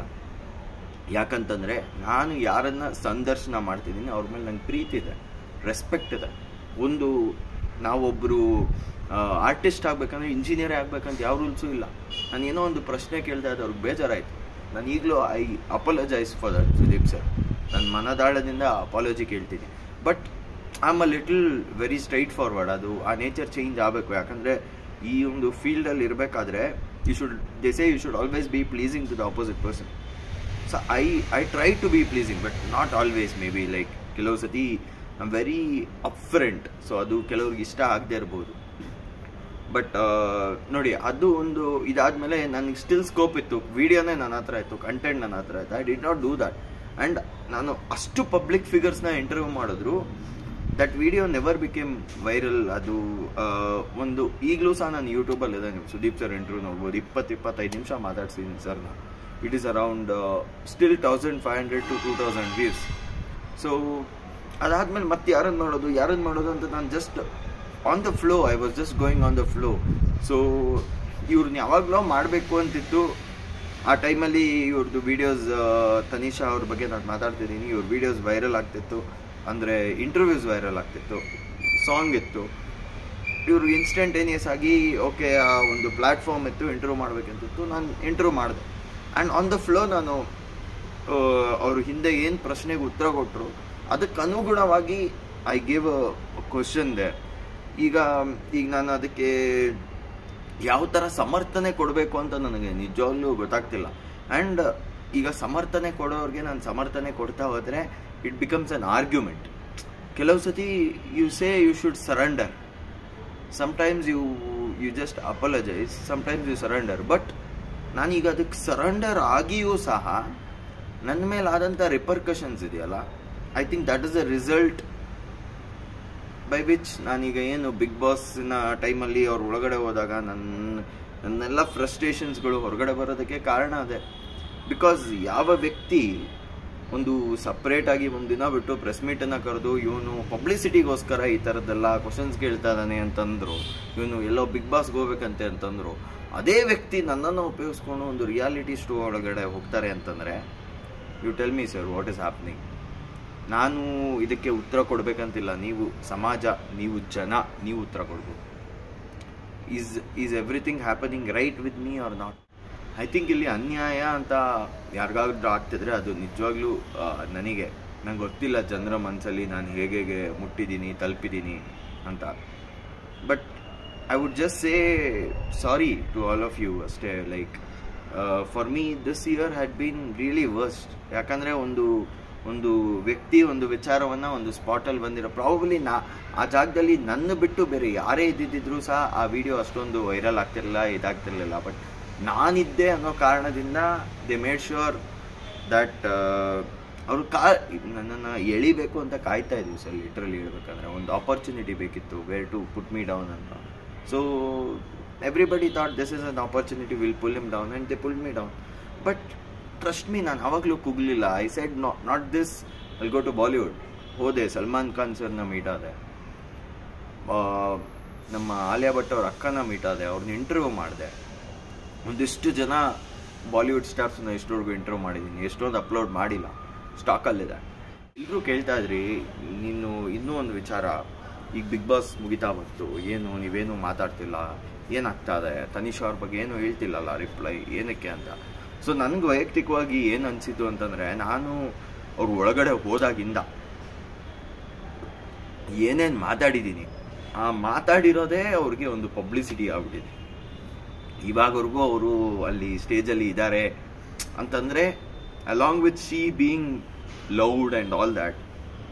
A: ಯಾಕಂತಂದರೆ ನಾನು ಯಾರನ್ನ ಸಂದರ್ಶನ ಮಾಡ್ತಿದ್ದೀನಿ ಅವ್ರ ಮೇಲೆ ನಂಗೆ ಪ್ರೀತಿ ಇದೆ ರೆಸ್ಪೆಕ್ಟ್ ಇದೆ ಒಂದು ನಾವೊಬ್ಬರು ಆರ್ಟಿಸ್ಟ್ ಆಗಬೇಕಂದ್ರೆ ಇಂಜಿನಿಯರೇ ಆಗಬೇಕಂತ ಯಾವ ರೂಲ್ಸು ಇಲ್ಲ ನಾನು ಏನೋ ಒಂದು ಪ್ರಶ್ನೆ ಕೇಳಿದೆ ಅದು ಅವ್ರಿಗೆ ಬೇಜಾರಾಯಿತು ನಾನು ಈಗಲೂ I apologize for that Sudeep sir ನನ್ನ ಮನದಾಳದಿಂದ ಅಪಾಲಜಿ ಕೇಳ್ತೀನಿ but I am a little very straightforward ಅದು ಆ ನೇಚರ್ ಚೇಂಜ್ ಆಗಬೇಕು ಯಾಕಂದರೆ ಈ ಒಂದು ಫೀಲ್ಡಲ್ಲಿ ಇರಬೇಕಾದ್ರೆ you should they say you should always be pleasing to the opposite person so I I try to be pleasing but not always may be like ಕೆಲವು ಸತಿ ಐಮ್ ವೆರಿ ಅಪ್ಫ್ರೆಂಟ್ ಸೊ ಅದು ಕೆಲವ್ರಿಗೆ ಇಷ್ಟ ಆಗದೆ ಇರ್ಬೋದು ಬಟ್ ನೋಡಿ ಅದು ಒಂದು ಇದಾದ್ಮೇಲೆ ನನಗೆ ಸ್ಟಿಲ್ ಸ್ಕೋಪ್ ಇತ್ತು ವಿಡಿಯೋನೇ ನನ್ನ ಹತ್ರ ಇತ್ತು ಕಂಟೆಂಟ್ ನನ್ನ ಹತ್ರ ಇತ್ತು I did not do that and ನಾನು ಅಷ್ಟು ಪಬ್ಲಿಕ್ ಫಿಗರ್ಸ್ನ ಇಂಟರ್ವ್ಯೂ ಮಾಡಿದ್ರು that video never became viral ಅದು ಆ, ಒಂದು ಈಗಲೂ ಸಹ ನಾನು ಯೂಟ್ಯೂಬಲ್ಲಿ ಇದೆ ನೀವು ಸುದೀಪ್ ಸರ್ ಇಂಟರ್ವ್ಯೂ ನೋಡ್ಬೋದು ಇಪ್ಪತ್ತು ಇಪ್ಪತ್ತೈದು ನಿಮಿಷ ಮಾತಾಡ್ಸಿದ್ದೀನಿ ಸರ್ ನಾನು it is around still thousand five hundred to two thousand views so ಅದಾದ್ಮೇಲೆ ಮತ್ತೆ ಯಾರನ್ನು ಮಾಡೋದು ಯಾರನ್ನು ಮಾಡೋದು ಅಂತ ನಾನು just on the flow I was just going on the flow so ಇವ್ರನ್ನ ಯಾವಾಗಲೂ ಮಾಡಬೇಕು ಅಂತಿತ್ತು ಆ ಟೈಮಲ್ಲಿ ಇವ್ರದ್ದು ವೀಡಿಯೋಸ್ ತನಿಷಾ ಅವ್ರ ಬಗ್ಗೆ ನಾನು ಮಾತಾಡ್ತಿದ್ದೀನಿ ಇವ್ರ ವೀಡಿಯೋಸ್ ವೈರಲ್ ಆಗ್ತಿತ್ತು ಅಂದರೆ ಇಂಟರ್ವ್ಯೂಸ್ ವೈರಲ್ ಆಗ್ತಿತ್ತು ಸಾಂಗ್ ಇತ್ತು ಇವರು ಇನ್ಸ್ಟಂಟೇನಿಯಸ್ ಆಗಿ ಓಕೆ ಆ ಒಂದು ಪ್ಲ್ಯಾಟ್ಫಾರ್ಮ್ ಇತ್ತು ಇಂಟರ್ವ್ಯೂ ಮಾಡಬೇಕಂತಿತ್ತು ನಾನು ಇಂಟರ್ವ್ಯೂ ಮಾಡಿದೆ ಆ್ಯಂಡ್ ಆನ್ ದ ಫ್ಲೋ ನಾನು ಅವರು ಹಿಂದೆ ಏನು ಪ್ರಶ್ನೆಗೆ ಉತ್ತರ ಕೊಟ್ಟರು ಅದಕ್ಕೆ ಅನುಗುಣವಾಗಿ I give a question they ಈಗ ಈಗ ನಾನು ಅದಕ್ಕೆ ಯಾವ ಥರ ಸಮರ್ಥನೆ ಕೊಡಬೇಕು ಅಂತ ನನಗೆ ನಿಜವಾಗ್ಲೂ ಗೊತ್ತಾಗ್ತಿಲ್ಲ ಆ್ಯಂಡ್ ಈಗ ಸಮರ್ಥನೆ ಕೊಡೋರಿಗೆ ನಾನು ಸಮರ್ಥನೆ ಕೊಡ್ತಾ ಹೋದರೆ ಇಟ್ ಬಿಕಮ್ಸ್ ಅನ್ ಆರ್ಗ್ಯುಮೆಂಟ್ ಕೆಲವು ಸತಿ you say you should surrender sometimes you you just apologize sometimes you surrender but ನಾನೀಗ ಅದಕ್ಕೆ ಸರೆಂಡರ್ ಆಗಿಯೂ ಸಹ ನನ್ನ ಮೇಲೆ ಆದಂಥ ರಿಪರ್ಕಷನ್ಸ್ ಇದೆಯಲ್ಲ I think that is a result by which ನಾನೀಗ ಏನು ಬಿಗ್ ಬಾಸ್ನ ಟೈಮಲ್ಲಿ ಅವ್ರು ಒಳಗಡೆ ಹೋದಾಗ ನನ್ನ ನನ್ನೆಲ್ಲ ಫ್ರಸ್ಟ್ರೇಷನ್ಸ್ಗಳು ಹೊರಗಡೆ ಬರೋದಕ್ಕೆ ಕಾರಣ ಅದೇ ಬಿಕಾಸ್ ಯಾವ ವ್ಯಕ್ತಿ ಒಂದು ಸಪ್ರೇಟ್ ಆಗಿ ಒಂದು ದಿನ ಬಿಟ್ಟು ಪ್ರೆಸ್ ಮೀಟನ್ನು ಕರೆದು ಇವನು ಪಬ್ಲಿಸಿಟಿಗೋಸ್ಕರ ಈ ಥರದ್ದೆಲ್ಲ ಕ್ವಶನ್ಸ್ ಕೇಳ್ತಾ ಇದ್ದಾನೆ ಅಂತಂದ್ರು ಇವನು ಎಲ್ಲೋ ಬಿಗ್ ಬಾಸ್ಗೆ ಹೋಗ್ಬೇಕಂತೆ ಅಂತಂದ್ರು ಅದೇ ವ್ಯಕ್ತಿ ನನ್ನನ್ನು ಉಪಯೋಗಿಸ್ಕೊಂಡು ಒಂದು ರಿಯಾಲಿಟಿ ಶೋ ಒಳಗಡೆ ಹೋಗ್ತಾರೆ ಅಂತಂದರೆ you tell me sir what is happening ನಾನು ಇದಕ್ಕೆ ಉತ್ತರ ಕೊಡಬೇಕಂತಿಲ್ಲ ನೀವು ಸಮಾಜ ನೀವು ಜನ ನೀವು ಉತ್ತರ ಕೊಡ್ಬೋದು is is everything happening right with me or not I think ಇಲ್ಲಿ ಅನ್ಯಾಯ ಅಂತ ಯಾರಿಗಾದ್ರೂ ಆಗ್ತಿದ್ರೆ ಅದು ನಿಜವಾಗ್ಲೂ ಆ, ನನಗೆ ನಂಗೆ ಗೊತ್ತಿಲ್ಲ ಜನರ ಮನಸ್ಸಲ್ಲಿ ನಾನು ಹೇಗೆ ಹೇಗೆ ಮುಟ್ಟಿದ್ದೀನಿ ತಲುಪಿದ್ದೀನಿ ಅಂತ but I would just say sorry to all of you ಅಷ್ಟೇ like for me this year had been really worst ಯಾಕಂದರೆ ಒಂದು ಒಂದು ವ್ಯಕ್ತಿ ಒಂದು ವಿಚಾರವನ್ನು ಒಂದು ಸ್ಪಾಟಲ್ಲಿ ಬಂದಿರೋ ಪ್ರಾಬಲಿ ನಾ ಆ ಜಾಗದಲ್ಲಿ ನನ್ನ ಬಿಟ್ಟು ಬೇರೆ ಯಾರೇ ಇದ್ದಿದ್ದರೂ ಸಹ ಆ ವಿಡಿಯೋ ಅಷ್ಟೊಂದು ವೈರಲ್ ಆಗ್ತಿರಲಿಲ್ಲ ಇದಾಗ್ತಿರ್ಲಿಲ್ಲ ಬಟ್ ನಾನಿದ್ದೆ ಅನ್ನೋ ಕಾರಣದಿಂದ ದೆ ಮೇಡ್ ಶ್ಯೂರ್ ದಟ್ ಅವರು ಕಾ ನನ್ನನ್ನು ಎಳಿಬೇಕು ಅಂತ ಕಾಯ್ತಾ ಇದ್ವಿ ಸರ್ ಲಿಟ್ರಲಿ ಹೇಳ್ಬೇಕಂದ್ರೆ ಒಂದು ಆಪರ್ಚುನಿಟಿ ಬೇಕಿತ್ತು where to put me down ಅಂತ so everybody thought this is an opportunity will pull him down and they pull me down but trust me ನಾನು ಅವಾಗಲೂ ಕುಗ್ಲಿಲ್ಲ I said no not this I'll go to Bollywood ಹೋದೆ ಸಲ್ಮಾನ್ ಖಾನ್ ಸರ್ನ meet ಆದೆ ಆ, ನಮ್ಮ ಆಲಿಯಾ ಭಟ್ ಅವ್ರ ಅಕ್ಕನ ಮೀಟ್ ಆದೆ ಅವ್ರನ್ನ ಇಂಟರ್ವ್ಯೂ ಮಾಡಿದೆ ಒಂದಿಷ್ಟು ಜನ ಬಾಲಿವುಡ್ ಸ್ಟಾರ್ಸ್ನ ಎಷ್ಟೊರ್ಗು ಇಂಟರ್ವ್ಯೂ ಮಾಡಿದ್ದೀನಿ ಎಷ್ಟೊಂದು ಅಪ್ಲೋಡ್ ಮಾಡಿಲ್ಲ ಸ್ಟಾಕಲ್ಲಿದೆ ಎಲ್ಲರೂ ಕೇಳ್ತಾ ಇದ್ರಿ ನೀನು ಇನ್ನೂ ಒಂದು ವಿಚಾರ ಈಗ ಬಿಗ್ ಬಾಸ್ ಮುಗಿತಾ ಬಂತು ಏನು ನೀವೇನು ಮಾತಾಡ್ತಿಲ್ಲ ಏನಾಗ್ತಾ ಇದೆ ತನಿಷ್ ಅವ್ರ ಬಗ್ಗೆ ಏನು ಹೇಳ್ತಿಲ್ಲಲ್ಲ ರಿಪ್ಲೈ ಏನಕ್ಕೆ ಅಂತ ಸೊ ನನಗೆ ವೈಯಕ್ತಿಕವಾಗಿ ಏನು ಅನಿಸಿತು ಅಂತಂದರೆ ನಾನು ಅವ್ರ ಒಳಗಡೆ ಹೋದಾಗಿಂದ ಏನೇನು ಮಾತಾಡಿದ್ದೀನಿ ಆ ಮಾತಾಡಿರೋದೇ ಅವ್ರಿಗೆ ಒಂದು ಪಬ್ಲಿಸಿಟಿ ಆಗ್ಬಿಟ್ಟಿದೆ ಇವಾಗವರೆಗೂ ಅವರು ಅಲ್ಲಿ ಸ್ಟೇಜಲ್ಲಿ ಇದ್ದಾರೆ ಅಂತಂದರೆ along with she being loud and all that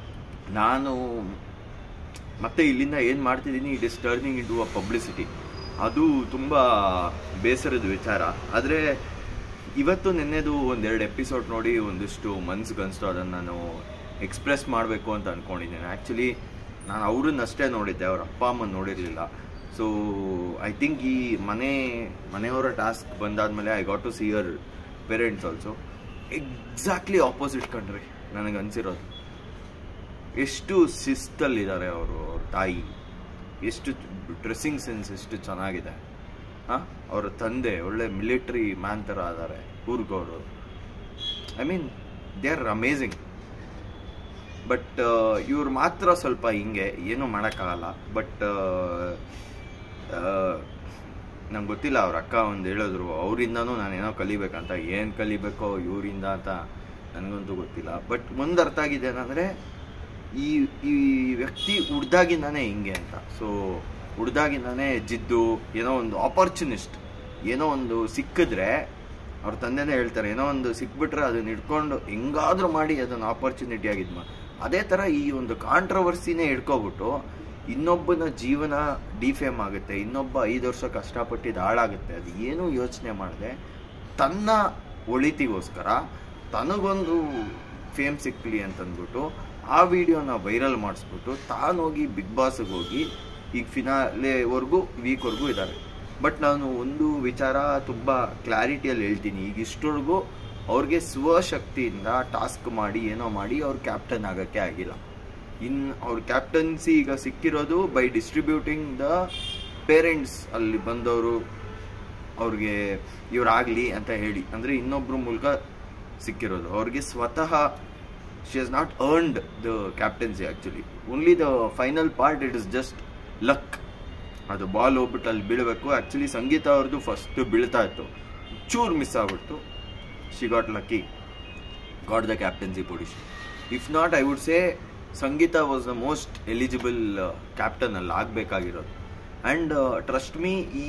A: ನಾನು ಮತ್ತೆ ಇಲ್ಲಿಂದ ಏನು ಮಾಡ್ತಿದ್ದೀನಿ it is turning into a publicity ಅದು ತುಂಬ ಬೇಸರದ ವಿಚಾರ ಆದರೆ ಇವತ್ತು ನಿನ್ನೆದು ಒಂದೆರಡು ಎಪಿಸೋಡ್ ನೋಡಿ ಒಂದಿಷ್ಟು ಮನ್ಸಿಗೆ ಅನಿಸ್ತು ಅದನ್ನು ನಾನು ಎಕ್ಸ್ಪ್ರೆಸ್ ಮಾಡಬೇಕು ಅಂತ ಅಂದ್ಕೊಂಡಿದ್ದೇನೆ ಆ್ಯಕ್ಚುಲಿ ನಾನು ಅವ್ರನ್ನಷ್ಟೇ ನೋಡಿದ್ದೆ ಅವ್ರ ಅಪ್ಪ ಅಮ್ಮನ ನೋಡಿರಲಿಲ್ಲ ಸೊ ಐ ಥಿಂಕ್ ಈ ಮನೆ ಮನೆಯವರ ಟಾಸ್ಕ್ ಬಂದಾದಮೇಲೆ I got to see your parents also exactly opposite country ನನಗೆ ಅನಿಸಿರೋದು ಎಷ್ಟು ಶಿಸ್ತಲ್ಲಿದ್ದಾರೆ ಅವರು ಅವ್ರ ತಾಯಿ ಎಷ್ಟು ಡ್ರೆಸ್ಸಿಂಗ್ ಸೆನ್ಸ್ ಎಷ್ಟು ಚೆನ್ನಾಗಿದೆ ಹಾಂ ಅವರ ತಂದೆ ಒಳ್ಳೆ ಮಿಲಿಟ್ರಿ ಮ್ಯಾನ್ ಥರ ಇದ್ದಾರೆ ಊರ್ಗವರು I mean they are amazing but ಇವ್ರು ಮಾತ್ರ ಸ್ವಲ್ಪ ಹಿಂಗೆ ಏನೂ ಮಾಡೋಕ್ಕಾಗಲ್ಲ ಬಟ್ ನಂಗೆ ಗೊತ್ತಿಲ್ಲ ಅವ್ರ ಅಕ್ಕ ಒಂದು ಹೇಳಿದ್ರು ಅವರಿಂದನೂ ನಾನೇನೋ ಕಲಿಬೇಕಂತ ಏನು ಕಲಿಬೇಕೋ ಇವರಿಂದ ಅಂತ ನನಗಂತೂ ಗೊತ್ತಿಲ್ಲ ಬಟ್ ಒಂದು ಅರ್ಥ ಆಗಿದೆ ಏನಂದರೆ ಈ ಈ ವ್ಯಕ್ತಿ ಹುಡ್ದಾಗಿಂದಾನೇ ಹಿಂಗೆ ಅಂತ ಸೊ ಹುಡ್ದಾಗಿಂದಾನೇ ಜಿದ್ದು ಏನೋ ಒಂದು ಆಪರ್ಚುನಿಸ್ಟ್ ಏನೋ ಒಂದು ಸಿಕ್ಕಿದ್ರೆ ಅವ್ರ ತಂದೆನೇ ಹೇಳ್ತಾರೆ ಏನೋ ಒಂದು ಸಿಕ್ಬಿಟ್ರೆ ಅದನ್ನ ಇಟ್ಕೊಂಡು ಹೆಂಗಾದ್ರೂ ಮಾಡಿ ಅದನ್ನು ಆಪರ್ಚುನಿಟಿ ಆಗಿದ್ಮ ಅದೇ ಥರ ಈ ಒಂದು ಕಾಂಟ್ರವರ್ಸಿನೇ ಹಿಡ್ಕೊಬಿಟ್ಟು ಇನ್ನೊಬ್ಬನ ಜೀವನ ಡಿಫೇಮ್ ಆಗುತ್ತೆ ಇನ್ನೊಬ್ಬ ಐದು ವರ್ಷ ಕಷ್ಟಪಟ್ಟಿದ್ದು ಹಾಳಾಗುತ್ತೆ ಅದು ಏನೂ ಯೋಚನೆ ಮಾಡದೆ ತನ್ನ ಒಳಿತಿಗೋಸ್ಕರ ತನಗೊಂದು ಫೇಮ್ ಸಿಕ್ಕಲಿ ಅಂತಂದ್ಬಿಟ್ಟು ಆ ವಿಡಿಯೋನ ವೈರಲ್ ಮಾಡಿಸ್ಬಿಟ್ಟು ತಾನೋಗಿ ಬಿಗ್ ಬಾಸ್ಗೆ ಹೋಗಿ ಈಗ ಫಿನಾಲೆವರೆಗೂ ವೀಕ್ವರೆಗೂ ಇದ್ದಾರೆ ಬಟ್ ನಾನು ಒಂದು ವಿಚಾರ ತುಂಬ ಕ್ಲಾರಿಟಿಯಲ್ಲಿ ಹೇಳ್ತೀನಿ ಈಗ ಇಷ್ಟವರೆಗೂ ಅವ್ರಿಗೆ ಸ್ವಶಕ್ತಿಯಿಂದ ಟಾಸ್ಕ್ ಮಾಡಿ ಏನೋ ಮಾಡಿ ಅವ್ರು ಕ್ಯಾಪ್ಟನ್ ಆಗೋಕ್ಕೆ ಆಗಿಲ್ಲ ಇನ್ನು ಅವ್ರ ಕ್ಯಾಪ್ಟನ್ಸಿ ಈಗ ಸಿಕ್ಕಿರೋದು ಬೈ ಡಿಸ್ಟ್ರಿಬ್ಯೂಟಿಂಗ್ ದ ಪೇರೆಂಟ್ಸ್ ಅಲ್ಲಿ ಬಂದವರು ಅವ್ರಿಗೆ ಇವರಾಗಲಿ ಅಂತ ಹೇಳಿ ಅಂದರೆ ಇನ್ನೊಬ್ಬರ ಮೂಲಕ ಸಿಕ್ಕಿರೋದು ಅವ್ರಿಗೆ ಸ್ವತಃ she has not earned the captaincy actually only the final part it is just luck ಅದು ಬಾಲ್ ಹೋಗ್ಬಿಟ್ಟು ಅಲ್ಲಿ ಬೀಳಬೇಕು ಆ್ಯಕ್ಚುಲಿ ಸಂಗೀತ ಅವ್ರದ್ದು ಫಸ್ಟ್ ಬೀಳ್ತಾ ಇತ್ತು ಚೂರು ಮಿಸ್ ಆಗ್ಬಿಟ್ಟು she got lucky got the captaincy position if not I would say Sangeetha was the most eligible captain ಅಲ್ಲಿ ಆಗಬೇಕಾಗಿರೋದು ಆ್ಯಂಡ್ ಟ್ರಸ್ಟ್ ಮೀ ಈ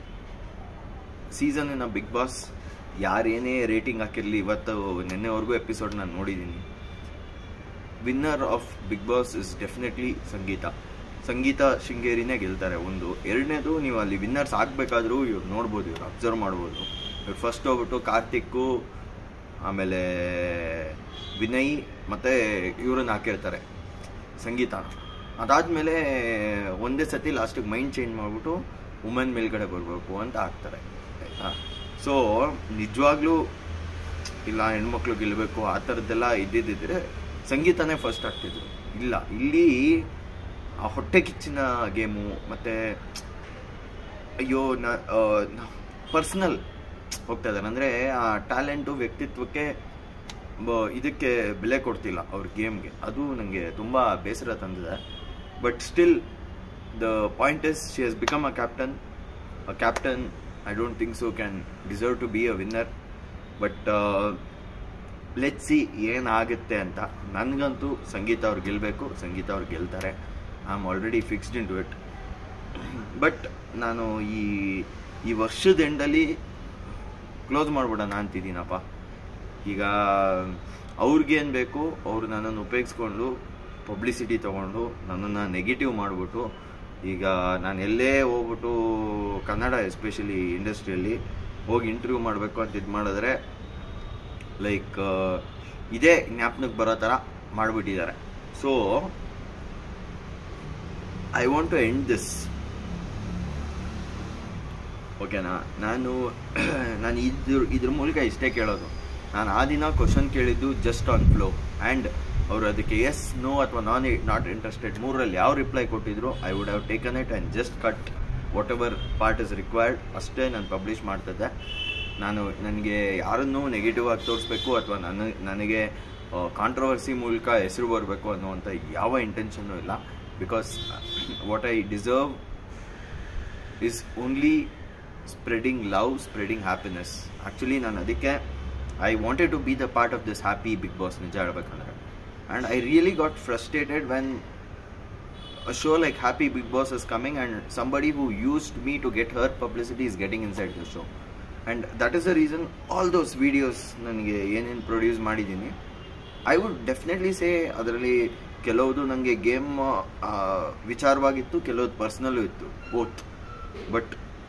A: ಸೀಸನಿನ ಬಿಗ್ ಬಾಸ್ ಯಾರೇನೇ ರೇಟಿಂಗ್ ಹಾಕಿರಲಿ ಇವತ್ತು ನಿನ್ನೆವರೆಗೂ ಎಪಿಸೋಡ್ ನಾನು ನೋಡಿದ್ದೀನಿ winner of Bigg Boss is definitely Sangeetha Sangeetha ಶೃಂಗೇರಿನೇ ಗೆಲ್ತಾರೆ ಒಂದು ಎರಡನೇದು ನೀವು ಅಲ್ಲಿ ವಿನ್ನರ್ಸ್ ಆಗಬೇಕಾದ್ರೂ ಇವ್ರು ನೋಡ್ಬೋದು ಇವ್ರು ಅಬ್ಸರ್ವ್ ಮಾಡ್ಬೋದು ಇವ್ರು ಫಸ್ಟ್ ಹೋಗ್ಬಿಟ್ಟು ಕಾರ್ತಿಕ್ಕು ಆಮೇಲೆ ವಿನಯ್ ಮತ್ತು ಇವ್ರನ್ನ ಹಾಕಿರ್ತಾರೆ ಸಂಗೀತ ಅದಾದಮೇಲೆ ಒಂದೇ ಸತಿ ಲಾಸ್ಟಿಗೆ ಮೈಂಡ್ ಚೇಂಜ್ ಮಾಡಿಬಿಟ್ಟು ವುಮೆನ್ ಮೇಲ್ಗಡೆ ಬರಬೇಕು ಅಂತ ಹಾಕ್ತಾರೆ ಆಯಿತಾ ಸೊ ನಿಜವಾಗ್ಲೂ ಇಲ್ಲ ಹೆಣ್ಮಕ್ಳು ಗೆಲ್ಲಬೇಕು ಆ ಥರದ್ದೆಲ್ಲ ಇದ್ದಿದ್ದಿದ್ರೆ ಸಂಗೀತನೇ ಫಸ್ಟ್ ಆಗ್ತಿದ್ರು ಇಲ್ಲ ಇಲ್ಲಿ ಆ ಹೊಟ್ಟೆ ಕಿಚ್ಚಿನ ಗೇಮು ಮತ್ತು ಅಯ್ಯೋ ನ ಪರ್ಸ್ನಲ್ ಹೋಗ್ತಾ ಇದ್ದಾರೆ ಅಂದರೆ ಆ ಟ್ಯಾಲೆಂಟು ವ್ಯಕ್ತಿತ್ವಕ್ಕೆ ಬ- ಇದಕ್ಕೆ ಬೆಲೆ ಕೊಡ್ತಿಲ್ಲ ಅವ್ರ ಗೇಮ್ಗೆ ಅದು ನನಗೆ ತುಂಬ ಬೇಸರ ತಂದಿದೆ but still the point is she has become a captain a captain I don't think so can deserve to be a winner but let see ಏನಾಗುತ್ತೆ ಅಂತ ನನಗಂತೂ ಸಂಗೀತ ಅವ್ರು ಗೆಲ್ಲಬೇಕು ಸಂಗೀತ ಅವ್ರು ಗೆಲ್ತಾರೆ I am already fixed into it but ನಾನು ಈ ಈ ವರ್ಷದ ಎಂಡಲ್ಲಿ ಕ್ಲೋಸ್ ಮಾಡ್ಬಿಡೋಣ ಅಂತಿದ್ದೀನಪ್ಪ ಈಗ ಅವ್ರಿಗೇನು ಬೇಕು ಅವ್ರು ನನ್ನನ್ನು ಉಪಯೋಗಿಸ್ಕೊಂಡು ಪಬ್ಲಿಸಿಟಿ ತೊಗೊಂಡು ನನ್ನನ್ನು ನೆಗೆಟಿವ್ ಮಾಡಿಬಿಟ್ಟು ಈಗ ನಾನು ಎಲ್ಲೇ ಹೋಗ್ಬಿಟ್ಟು ಕನ್ನಡ ಎಸ್ಪೆಷಲಿ ಇಂಡಸ್ಟ್ರಿಯಲ್ಲಿ ಹೋಗಿ ಇಂಟರ್ವ್ಯೂ ಮಾಡಬೇಕು ಅಂತ ಇದು ಮಾಡಿದ್ರೆ ಲೈಕ್ ಇದೇ ಜ್ಞಾಪನಕ್ಕೆ ಬರೋ ಥರ ಮಾಡಿಬಿಟ್ಟಿದ್ದಾರೆ so I want to end this ಓಕೆನಾ ನಾನು ನಾನು ಇದ್ರ ಇದ್ರ ಮೂಲಕ ಇಷ್ಟೇ ಕೇಳೋದು ನಾನು ಆ ದಿನ ಕ್ವಶನ್ ಕೇಳಿದ್ದು ಜಸ್ಟ್ ಆನ್ ಫ್ಲೋ ಆ್ಯಂಡ್ ಅವರು ಅದಕ್ಕೆ ಎಸ್ ನೋ ಅಥವಾ ನಾನ್ ನಾಟ್ ಇಂಟ್ರೆಸ್ಟೆಡ್ ಮೂರಲ್ಲಿ ಯಾವ ರಿಪ್ಲೈ ಕೊಟ್ಟಿದ್ರು I would have taken it and just cut whatever part is required ಅಷ್ಟೇ ನಾನು ಪಬ್ಲಿಷ್ ಮಾಡ್ತಿದ್ದೆ ನಾನು ನನಗೆ ಯಾರನ್ನೂ ನೆಗೆಟಿವ್ ಆಗಿ ತೋರಿಸ್ಬೇಕು ಅಥವಾ ನನ್ನ ನನಗೆ ಕಾಂಟ್ರವರ್ಸಿ ಮೂಲಕ ಹೆಸರು ಬರಬೇಕು ಅನ್ನುವಂಥ ಯಾವ ಇಂಟೆನ್ಷನ್ನು ಇಲ್ಲ because what I deserve is only spreading love spreading happiness actually ನಾನು ಅದಕ್ಕೆ I wanted to be the part of this happy Bigg Boss ನಿಜ ಹೇಳ್ಬೇಕಂದ್ರೆ and I really got frustrated when a show like Happy Big Boss is coming and somebody who used me to get her publicity is getting inside the show. And that is the reason all those videos ನನಗೆ ಏನೇನು produce ಮಾಡಿದ್ದೀನಿ I would definitely ಸೇ ಅದರಲ್ಲಿ ಕೆಲವುದು ನನಗೆ game ವಿಚಾರವಾಗಿತ್ತು ಕೆಲವೊಂದು personal ಇತ್ತು both but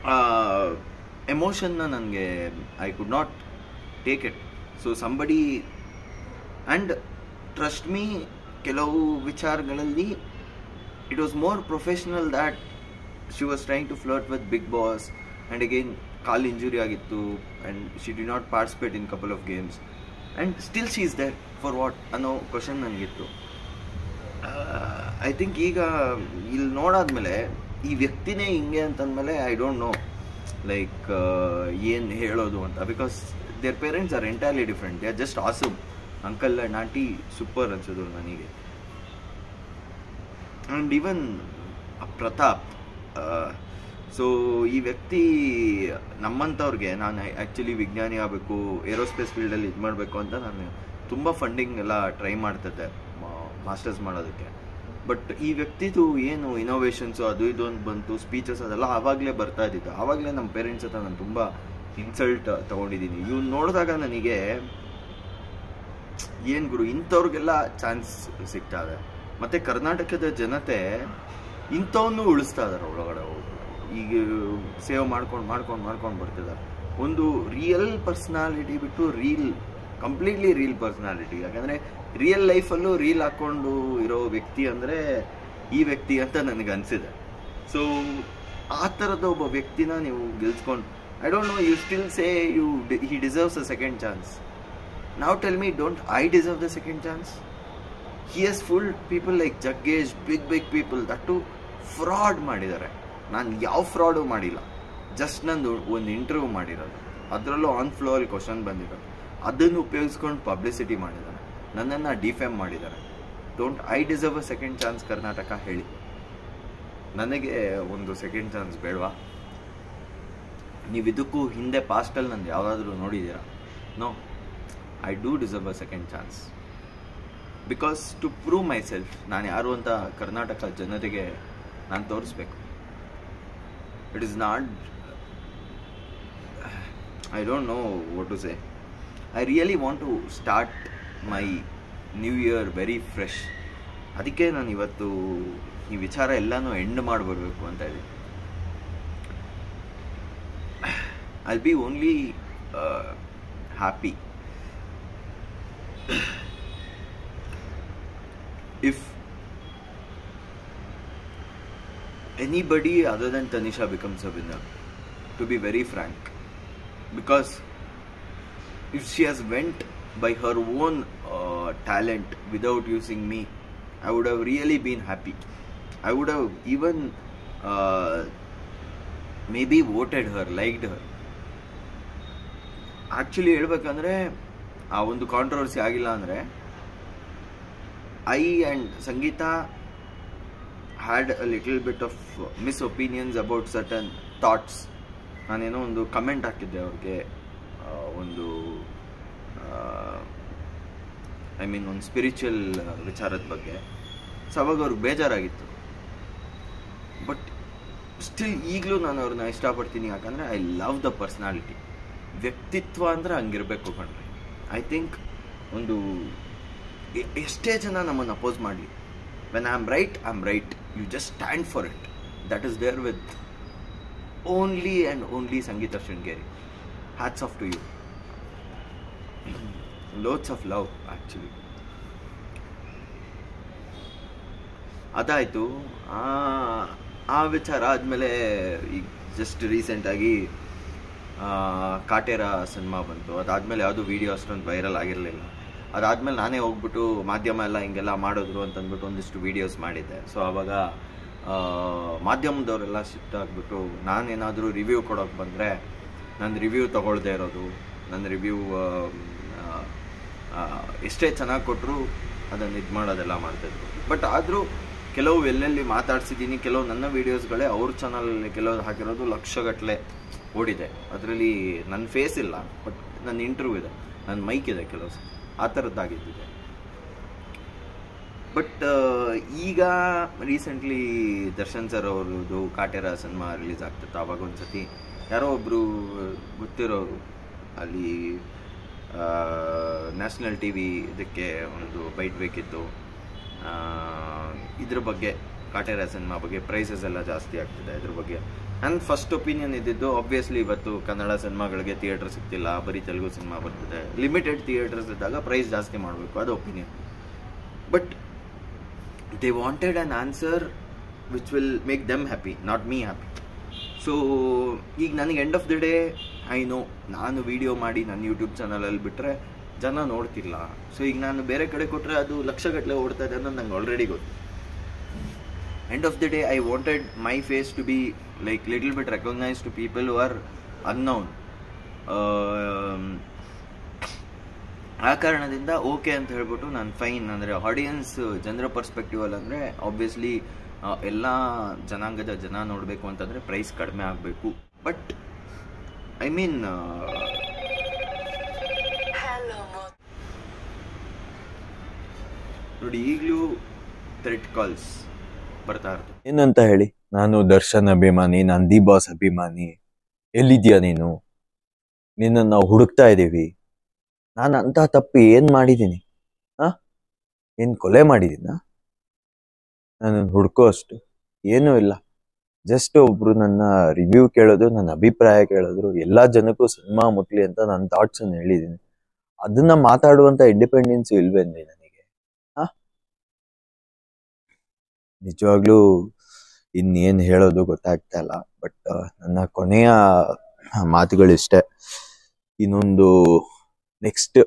A: ಎಮೋಷನ್ನ ನನಗೆ I could not take it so somebody and trust me ಕೆಲವು ವಿಚಾರಗಳಲ್ಲಿ it was more professional that she was trying to flirt with Bigg Boss and again call injury ಆಗಿತ್ತು and she did not participate in couple of games and still she is there for what ಅನ್ನೋ question ನನಗಿತ್ತು I think ಈಗ ಇಲ್ಲಿ ನೋಡಾದ್ಮೇಲೆ ಈ ವ್ಯಕ್ತಿನೇ ಹಿಂಗೆ ಅಂತಂದಮೇಲೆ ಐ ಡೋಂಟ್ ನೋ ಲೈಕ್ ಏನು ಹೇಳೋದು ಅಂತ because there parents are entirely different they are just awesome uncle and aunty super ಅನ್ಸೋದು ನನಗೆ ಆ್ಯಂಡ್ ಈವನ್ ಪ್ರತಾಪ್ ಸೊ ಈ ವ್ಯಕ್ತಿ ನಮ್ಮಂಥವ್ರಿಗೆ ನಾನು ಆ್ಯಕ್ಚುಲಿ ವಿಜ್ಞಾನಿ ಆಗಬೇಕು ಏರೋಸ್ಪೇಸ್ ಫೀಲ್ಡಲ್ಲಿ ಇದು ಮಾಡಬೇಕು ಅಂತ ನಾನು ತುಂಬ ಫಂಡಿಂಗ್ ಎಲ್ಲ ಟ್ರೈ ಮಾಡ್ತಿದ್ದೆ ಮಾಸ್ಟರ್ಸ್ ಮಾಡೋದಕ್ಕೆ ಬಟ್ ಈ ವ್ಯಕ್ತಿದು ಏನು ಇನೋವೇಷನ್ಸು ಅದು ಇದು ಅಂತ ಬಂತು ಸ್ಪೀಚಸ್ ಅದೆಲ್ಲ ಆವಾಗಲೇ ಬರ್ತಾ ಇದ್ದಿತ್ತು ಆವಾಗಲೇ ನಮ್ಮ ಪೇರೆಂಟ್ಸ್ ಹತ್ರ ನಾನು ತುಂಬ ಇನ್ಸಲ್ಟ್ ತೊಗೊಂಡಿದ್ದೀನಿ ಇವ್ನು ನೋಡಿದಾಗ ನನಗೆ ಏನು ಗುರು ಇಂಥವ್ರಿಗೆಲ್ಲ ಚಾನ್ಸ್ ಸಿಗ್ತಾ ಇದೆ ಮತ್ತು ಕರ್ನಾಟಕದ ಜನತೆ ಇಂಥವನ್ನು ಉಳಿಸ್ತಾ ಇದ್ದಾರೆ ಒಳಗಡೆ ಹೋಗಿ ಈಗ ಸೇವ್ ಮಾಡ್ಕೊಂಡು ಮಾಡ್ಕೊಂಡು ಮಾಡ್ಕೊಂಡು ಬರ್ತಿದ್ದಾರೆ ಒಂದು ರಿಯಲ್ ಪರ್ಸ್ನಾಲಿಟಿ ಬಿಟ್ಟು ರೀಲ್ ಕಂಪ್ಲೀಟ್ಲಿ ರೀಲ್ ಪರ್ಸ್ನಾಲಿಟಿ ಯಾಕಂದರೆ ರಿಯಲ್ ಲೈಫಲ್ಲೂ ರೀಲ್ ಹಾಕ್ಕೊಂಡು ಇರೋ ವ್ಯಕ್ತಿ ಅಂದರೆ ಈ ವ್ಯಕ್ತಿ ಅಂತ ನನಗೆ ಅನಿಸಿದೆ ಸೊ ಆ ಥರದ ಒಬ್ಬ ವ್ಯಕ್ತಿನ ನೀವು ಗೆಲ್ಸ್ಕೊಂಡು I don't know you still say you he deserves a second chance ನಾವು tell me don't I deserve the second chance he has full people like Jaggesh big big people that fraud ಮಾಡಿದ್ದಾರೆ ನಾನು ಯಾವ ಫ್ರಾಡು ಮಾಡಿಲ್ಲ just ನಂದು ಒಂದು interview ಮಾಡಿರೋದು ಅದರಲ್ಲೂ on ಫ್ಲೋರಲ್ಲಿ question ಬಂದಿರೋದು ಅದನ್ನು ಉಪಯೋಗಿಸ್ಕೊಂಡು ಪಬ್ಲಿಸಿಟಿ ಮಾಡಿದ್ದಾರೆ ನನ್ನನ್ನು ಡಿಫೇಮ್ ಮಾಡಿದ್ದಾರೆ don't I deserve a second chance Karnataka ಹೇಳಿ ನನಗೆ ಒಂದು ಸೆಕೆಂಡ್ ಚಾನ್ಸ್ ಬೇಡವಾ ನೀವು ಇದಕ್ಕೂ ಹಿಂದೆ ಪಾಸ್ಟಲ್ಲಿ ನಂದು ಯಾವುದಾದ್ರೂ ನೋಡಿದ್ದೀರಾ no I do deserve a second chance because to prove myself ನಾನು ಯಾರು ಅಂತ ಕರ್ನಾಟಕ ಜನತೆಗೆ ನಾನು ತೋರಿಸ್ಬೇಕು it is not I don't know what to say I really want to start my new year very fresh ಅದಕ್ಕೆ ನಾನು ಇವತ್ತು ಈ ವಿಚಾರ ಎಲ್ಲನೂ ಎಂಡ್ ಮಾಡಿಬಿಡ್ಬೇಕು ಅಂತ ಇದ್ದೀನಿ I be only happy if anybody other than Tanisha becomes a winner, to be very frank, because if she has went by her own uh, talent without using me, I would have really been happy. I would have even uh, maybe voted her, liked her. Actually ಹೇಳ್ಬೇಕಂದ್ರೆ ಆ ಒಂದು controversy ಆಗಿಲ್ಲ ಅಂದರೆ I and Sangeetha had a little bit of miss opinions about certain thoughts ನಾನೇನೋ ಒಂದು comment ಹಾಕಿದ್ದೆ ಅವ್ರಿಗೆ ಒಂದು ಐ ಮೀನ್ ಒಂದು ಸ್ಪಿರಿಚುವಲ್ ವಿಚಾರದ ಬಗ್ಗೆ ಸೊ ಅವಾಗ ಅವ್ರಿಗೆ ಬೇಜಾರಾಗಿತ್ತು ಬಟ್ ಸ್ಟಿಲ್ ಈಗಲೂ ನಾನು ಅವ್ರನ್ನ ಇಷ್ಟಪಡ್ತೀನಿ ಯಾಕಂದರೆ ಐ ಲವ್ ದ ಪರ್ಸ್ನಾಲಿಟಿ ವ್ಯಕ್ತಿತ್ವ ಅಂದರೆ ಹಂಗಿರಬೇಕು ಕಣ್ರಿ ಐ ಥಿಂಕ್ ಒಂದು ಎಷ್ಟೇ ಜನ ನಮ್ಮನ್ನು ಅಪೋಸ್ ಮಾಡಲಿ when I am right I am right you just stand for it that is there with only and only Sangeetha Shringeri hats off to you lots of love actually ಅದಾಯಿತು ಆ ವಿಚಾರ ಆದಮೇಲೆ ಈಗ ಜಸ್ಟ್ ರೀಸೆಂಟಾಗಿ ಕಾಟೇರ ಸಿನಿಮಾ ಬಂತು ಅದಾದಮೇಲೆ ಯಾವುದು ವೀಡಿಯೋ ಅಷ್ಟೊಂದು ವೈರಲ್ ಆಗಿರಲಿಲ್ಲ ಅದಾದಮೇಲೆ ನಾನೇ ಹೋಗ್ಬಿಟ್ಟು ಮಾಧ್ಯಮ ಎಲ್ಲ ಹಿಂಗೆಲ್ಲ ಮಾಡಿದ್ರು ಅಂತಂದ್ಬಿಟ್ಟು ಒಂದಿಷ್ಟು ವೀಡಿಯೋಸ್ ಮಾಡಿದ್ದೆ ಸೊ ಆವಾಗ ಮಾಧ್ಯಮದವರೆಲ್ಲ ಶಿಫ್ಟ್ ಆಗಿಬಿಟ್ಟು ನಾನೇನಾದರೂ ರಿವ್ಯೂ ಕೊಡೋಕೆ ಬಂದರೆ ನನ್ನ ರಿವ್ಯೂ ತೊಗೊಳ್ದೇ ಇರೋದು ನನ್ನ ರಿವ್ಯೂ ಎಷ್ಟೇ ಚೆನ್ನಾಗಿ ಕೊಟ್ಟರು ಅದನ್ನು ಇದು ಮಾಡೋದೆಲ್ಲ ಮಾಡ್ತಾಯಿದ್ರು ಬಟ್ ಆದರೂ ಕೆಲವು ಎಲ್ಲೆಲ್ಲಿ ಮಾತಾಡ್ಸಿದ್ದೀನಿ ಕೆಲವು ನನ್ನ ವೀಡಿಯೋಸ್ಗಳೇ ಅವ್ರ ಚಾನಲಲ್ಲಿ ಕೆಲವು ಹಾಕಿರೋದು ಲಕ್ಷಗಟ್ಟಲೆ ಓಡಿದೆ ಅದರಲ್ಲಿ ನನ್ನ ಫೇಸ್ ಇಲ್ಲ ಬಟ್ ನನ್ನ ಇಂಟರ್ವ್ಯೂ ಇದೆ ನನ್ನ ಮೈಕ್ ಇದೆ ಕೆಲವು ಆ ಥರದ್ದಾಗಿದ್ದಿದೆ ಬಟ್ ಈಗ ರೀಸೆಂಟ್ಲಿ ದರ್ಶನ್ ಸರ್ ಅವ್ರದ್ದು ಕಾಟೇರ ಸಿನಿಮಾ ರಿಲೀಸ್ ಆಗ್ತಿತ್ತು ಆವಾಗ ಒಂದು ಸತಿ ಯಾರೋ ಒಬ್ಬರು ಗೊತ್ತಿರೋರು ಅಲ್ಲಿ ನ್ಯಾಷನಲ್ ಟಿ ವಿ ಇದಕ್ಕೆ ಒಂದು ಬೈಟ್ ಬೇಕಿತ್ತು ಇದ್ರ ಬಗ್ಗೆ ಕಾಟೇರ ಸಿನಿಮಾ ಬಗ್ಗೆ ಪ್ರೈಸಸ್ ಎಲ್ಲ ಜಾಸ್ತಿ ಆಗ್ತಿದೆ ಅದ್ರ ಬಗ್ಗೆ ನನ್ನ ಫಸ್ಟ್ ಒಪಿನಿಯನ್ ಇದ್ದಿದ್ದು ಆಬ್ವಿಯಸ್ಲಿ ಇವತ್ತು ಕನ್ನಡ ಸಿನಿಮಾಗಳಿಗೆ ಥಿಯೇಟರ್ ಸಿಗ್ತಿಲ್ಲ ಬರೀ ತೆಲುಗು ಸಿನಿಮಾ ಬರ್ತಿದೆ ಲಿಮಿಟೆಡ್ ಥಿಯೇಟರ್ಸ್ ಇದ್ದಾಗ ಪ್ರೈಸ್ ಜಾಸ್ತಿ ಮಾಡಬೇಕು ಅದು opinion but they wanted an answer which will make them happy not me happy so ಈಗ ನನಗೆ end of the day I know ನಾನು ವಿಡಿಯೋ ಮಾಡಿ ನನ್ನ ಯೂಟ್ಯೂಬ್ ಚಾನಲಲ್ಲಿ ಬಿಟ್ಟರೆ ಜನ ನೋಡ್ತಿಲ್ಲ ಸೊ ಈಗ ನಾನು ಬೇರೆ ಕಡೆ ಕೊಟ್ಟರೆ ಅದು ಲಕ್ಷಗಟ್ಟಲೆ ಓಡ್ತಾ ಇದೆ ಅನ್ನೋದು ನಂಗೆ ಆಲ್ರೆಡಿ ಗೊತ್ತು end of the day I wanted my face to be like little bit recognize to people who are unknown ಆ ಕಾರಣದಿಂದ ಓಕೆ ಅಂತ ಹೇಳ್ಬಿಟ್ಟು ನಾನು ಫೈನ್ ಅಂದರೆ ಆಡಿಯನ್ಸ್ ಜನರ ಪರ್ಸ್ಪೆಕ್ಟಿವಲ್ಲಿ ಅಂದರೆ ಆಬ್ವಿಯಸ್ಲಿ ಎಲ್ಲ ಜನಾಂಗದ ಜನ ನೋಡಬೇಕು ಅಂತಂದರೆ ಪ್ರೈಸ್ ಕಡಿಮೆ ಆಗಬೇಕು ಬಟ್ ಐ ಮೀನ್ ನೋಡಿ ಈಗಲೂ ಥ್ರೆಟ್ ಕಾಲ್ಸ್ ಬರ್ತಾ ಇರ್ತದೆ
B: ಏನಂತ ಹೇಳಿ ನಾನು ದರ್ಶನ್ ಅಭಿಮಾನಿ ನಾನು ದಿ ಬಾಸ್ ಅಭಿಮಾನಿ ಎಲ್ಲಿದ್ಯಾ ನೀನು ನಿನ್ನನ್ನು ನಾವು ಹುಡುಕ್ತಾ ಇದ್ದೀವಿ ನಾನು ಅಂತ ತಪ್ಪು ಏನು ಮಾಡಿದ್ದೀನಿ ಆ ಏನು ಕೊಲೆ ಮಾಡಿದ್ದೀನ ನಾನು ಹುಡ್ಕೋ ಅಷ್ಟು ಏನೂ ಇಲ್ಲ ಜಸ್ಟ್ ಒಬ್ರು ನನ್ನ ರಿವ್ಯೂ ಕೇಳೋದು ನನ್ನ ಅಭಿಪ್ರಾಯ ಕೇಳಿದ್ರು ಎಲ್ಲ ಜನಕ್ಕೂ ಸಿನಿಮಾ ಮುಟ್ಲಿ ಅಂತ ನನ್ನ ಥಾಟ್ಸನ್ನು ಹೇಳಿದ್ದೀನಿ ಅದನ್ನ ಮಾತಾಡುವಂತ ಇಂಡಿಪೆಂಡೆನ್ಸ್ ಇಲ್ವೇನ್ರಿ ನನಗೆ ಆ ನಿಜವಾಗ್ಲೂ ಇನ್ನೇನು ಹೇಳೋದು ಗೊತ್ತಾಗ್ತಾ ಇಲ್ಲ ಬಟ್ ನನ್ನ ಕೊನೆಯ ಮಾತುಗಳಿಷ್ಟೇ ಇನ್ನೊಂದು ನೆಕ್ಸ್ಟ್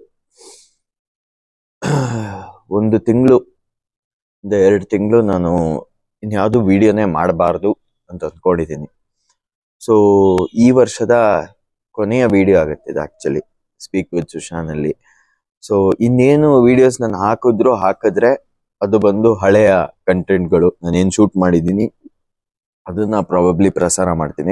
B: ಒಂದು ತಿಂಗಳು ಒಂದು ಎರಡು ತಿಂಗಳು ನಾನು ಇನ್ಯಾವುದು ವಿಡಿಯೋನೇ ಮಾಡಬಾರ್ದು ಅಂತ ಅಂದ್ಕೊಂಡಿದ್ದೀನಿ ಸೊ ಈ ವರ್ಷದ ಕೊನೆಯ ವಿಡಿಯೋ ಆಗುತ್ತೆ ಇದು ಆ್ಯಕ್ಚುಲಿ ಸ್ಪೀಕ್ ವಿತ್ ಸುಶಾನಲ್ಲಿ ಸೊ ಇನ್ನೇನು ವಿಡಿಯೋಸ್ ನಾನು ಹಾಕಿದ್ರು ಹಾಕಿದ್ರೆ ಅದು ಬಂದು ಹಳೆಯ ಕಂಟೆಂಟ್ಗಳು ನಾನೇನು ಶೂಟ್ ಮಾಡಿದ್ದೀನಿ ಅದನ್ನ ಪ್ರಾಬಬ್ಲಿ ಪ್ರಸಾರ ಮಾಡ್ತೀನಿ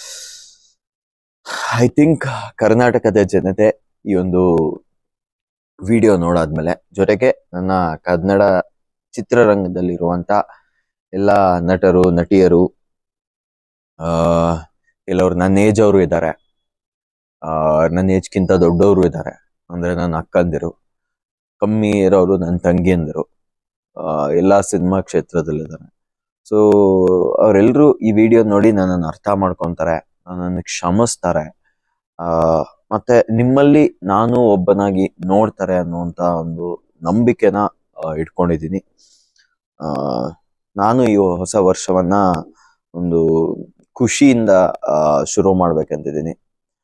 B: ಐ ಥಿಂಕ್ ಕರ್ನಾಟಕದ ಜನತೆ ಈ ಒಂದು ವಿಡಿಯೋ ನೋಡಾದ್ಮೇಲೆ ಜೊತೆಗೆ ನನ್ನ ಕನ್ನಡ ಚಿತ್ರರಂಗದಲ್ಲಿರುವಂತ ಎಲ್ಲ ನಟರು ನಟಿಯರು ಆ ಕೆಲವರು ನನ್ನ ಏಜ್ ಅವರು ಇದ್ದಾರೆ ಆ ನನ್ನ ಏಜ್ಗಿಂತ ದೊಡ್ಡವರು ಇದ್ದಾರೆ ಅಂದ್ರೆ ನನ್ನ ಅಕ್ಕಂದಿರು ಕಮ್ಮಿ ಇರೋರು ನನ್ನ ತಂಗಿಯಂದಿರು ಆ ಎಲ್ಲಾ ಸಿನಿಮಾ ಕ್ಷೇತ್ರದಲ್ಲಿದ್ದಾರೆ ಸೊ ಅವರೆಲ್ಲರೂ ಈ ವಿಡಿಯೋ ನೋಡಿ ನನ್ನನ್ನು ಅರ್ಥ ಮಾಡ್ಕೊತಾರೆ ನನ್ನನ್ನು ಕ್ಷಮಿಸ್ತಾರೆ ಆ ಮತ್ತೆ ನಿಮ್ಮಲ್ಲಿ ನಾನು ಒಬ್ಬನಾಗಿ ನೋಡ್ತಾರೆ ಅನ್ನುವಂತ ಒಂದು ನಂಬಿಕೆನ ಆ, ಇಟ್ಕೊಂಡಿದ್ದೀನಿ ಆ ನಾನು ಈ ಹೊಸ ವರ್ಷವನ್ನ ಒಂದು ಖುಷಿಯಿಂದ ಆ, ಶುರು ಮಾಡ್ಬೇಕಂತಿದ್ದೀನಿ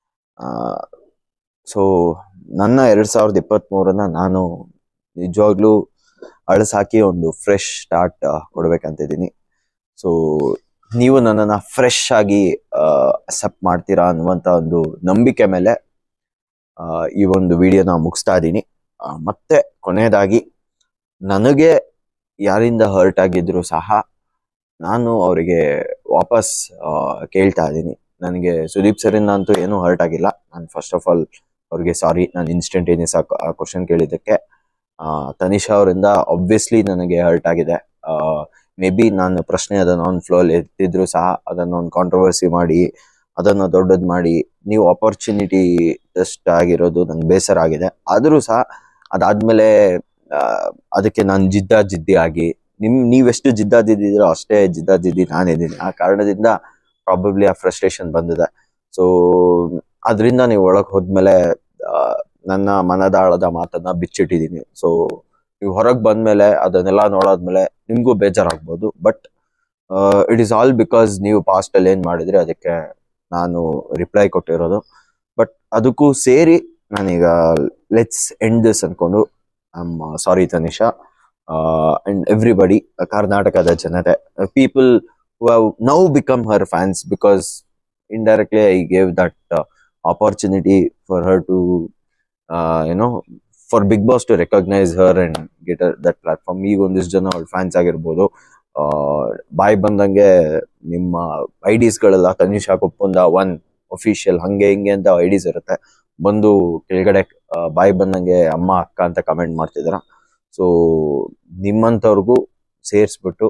B: ಸೊ ನನ್ನ ಎರಡ್ ಸಾವಿರದ ಇಪ್ಪತ್ತ್ ಮೂರನ್ನ ನಾನು ನಿಜವಾಗ್ಲೂ ಅಳಸಾಕಿ ಒಂದು ಫ್ರೆಶ್ ಸ್ಟಾರ್ಟ್ ಕೊಡ್ಬೇಕಂತಿದ್ದೀನಿ ಸೊ ನೀವು ನನ್ನನ್ನು ಫ್ರೆಶ್ ಆಗಿ ಅಕ್ಸೆಪ್ಟ್ ಮಾಡ್ತೀರಾ ಅನ್ನುವಂಥ ಒಂದು ನಂಬಿಕೆ ಮೇಲೆ ಆ, ಈ ಒಂದು ವಿಡಿಯೋನ ಮುಗಿಸ್ತಾ ಇದ್ದೀನಿ ಆ, ಮತ್ತೆ ಕೊನೆಯದಾಗಿ ನನಗೆ ಯಾರಿಂದ ಹರ್ಟ್ ಆಗಿದ್ರು ಸಹ ನಾನು ಅವರಿಗೆ ವಾಪಸ್ ಆ, ಕೇಳ್ತಾ ಇದ್ದೀನಿ ನನಗೆ ಸುದೀಪ್ ಸರಿಂದ ಅಂತೂ ಏನೂ ಹರ್ಟ್ ಆಗಿಲ್ಲ ನಾನು ಫಸ್ಟ್ ಆಫ್ ಆಲ್ ಅವ್ರಿಗೆ ಸಾರಿ ನಾನು ಇನ್ಸ್ಟಂಟೇನಿಯಸ್ ಆ ಕ್ವಶನ್ ಕೇಳಿದ್ದಕ್ಕೆ ಆ, ತನಿಷಾ ಅವರಿಂದ ಆಬ್ವಿಯಸ್ಲಿ ನನಗೆ ಹರ್ಟ್ ಆಗಿದೆ ಮೇ ಬಿ ನಾನು ಪ್ರಶ್ನೆ ಅದನ್ನು ಆನ್ ಫ್ಲೋಲ್ಲಿ ಎತ್ತಿದ್ರು ಸಹ ಅದನ್ನು ಒಂದು ಕಾಂಟ್ರವರ್ಸಿ ಮಾಡಿ ಅದನ್ನು ದೊಡ್ಡದು ಮಾಡಿ ನೀವು ಆಪರ್ಚುನಿಟಿ ಟೆಸ್ಟ್ ಆಗಿರೋದು ನಂಗೆ ಬೇಸರ ಆಗಿದೆ ಆದರೂ ಸಹ ಅದಾದ್ಮೇಲೆ ಆ, ಅದಕ್ಕೆ ನಾನು ಜಿದ್ದ ಜಿದ್ದಿ ಆಗಿ ನಿಮ್ ನೀವೆಷ್ಟು ಜಿದ್ದಾದಿದ್ದೀರೋ ಅಷ್ಟೇ ಜಿದ್ದಾದಿದ್ದಿ ನಾನಿದ್ದೀನಿ ಆ ಕಾರಣದಿಂದ ಪ್ರಾಬಬ್ಲಿ ಆ ಫ್ರಸ್ಟ್ರೇಷನ್ ಬಂದಿದೆ ಸೊ ಅದರಿಂದ ನೀವು ಒಳಗೆ ಹೋದ್ಮೇಲೆ ಆ, ನನ್ನ ಮನದಾಳದ ಮಾತನ್ನ ಬಿಚ್ಚಿಟ್ಟಿದ್ದೀನಿ ಸೊ ನೀವು ಹೊರಗೆ ಬಂದ್ಮೇಲೆ ಅದನ್ನೆಲ್ಲ ನೋಡಾದ್ಮೇಲೆ ನಿಮಗೂ ಬೇಜಾರಾಗ್ಬೋದು but it is all because ನೀವು ಪಾಸ್ಟ್ ಅಲ್ಲಿ ಏನ್ ಮಾಡಿದ್ರಿ ಅದಕ್ಕೆ ನಾನು ರಿಪ್ಲೈ ಕೊಟ್ಟಿರೋದು ಬಟ್ ಅದಕ್ಕೂ ಸೇರಿ ನಾನೀಗ ಲೆಟ್ಸ್ ಎಂಡ್ ದಿಸ್ ಅನ್ಕೊಂಡು I'm sorry Tanisha and everybody ಕರ್ನಾಟಕದ ಜನತೆ people who have now become her fans because indirectly I gave that opportunity for her to you know for Bigg Boss to recognize her and get that platform ಈಗ ಒಂದಿಷ್ಟು ಜನ ಅವ್ಳ fans ಆಗಿರ್ಬೋದು ಆ, ಬಾಯ್ ಬಂದಂಗೆ ನಿಮ್ಮ ಐಡಿಸ್ಗಳೆಲ್ಲ ತನಿಷಾ ಕೊಪ್ಪಂದ ಒನ್ ಅಫಿಷಿಯಲ್ ಹಂಗೆ ಹಿಂಗೆ ಅಂತ ಐಡಿಸ್ ಇರುತ್ತೆ ಬಂದು ಕೆಳಗಡೆ ಆ, ಬಾಯ್ ಬಂದಂಗೆ ಅಮ್ಮ ಅಕ್ಕ ಅಂತ ಕಮೆಂಟ್ ಮಾಡ್ತಿದ್ರ ಸೊ ನಿಮ್ಮಂಥವ್ರಿಗೂ ಸೇರಿಸ್ಬಿಟ್ಟು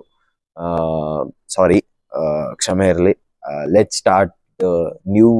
B: ಸಾರಿ ಕ್ಷಮೆ ಇರಲಿ let start new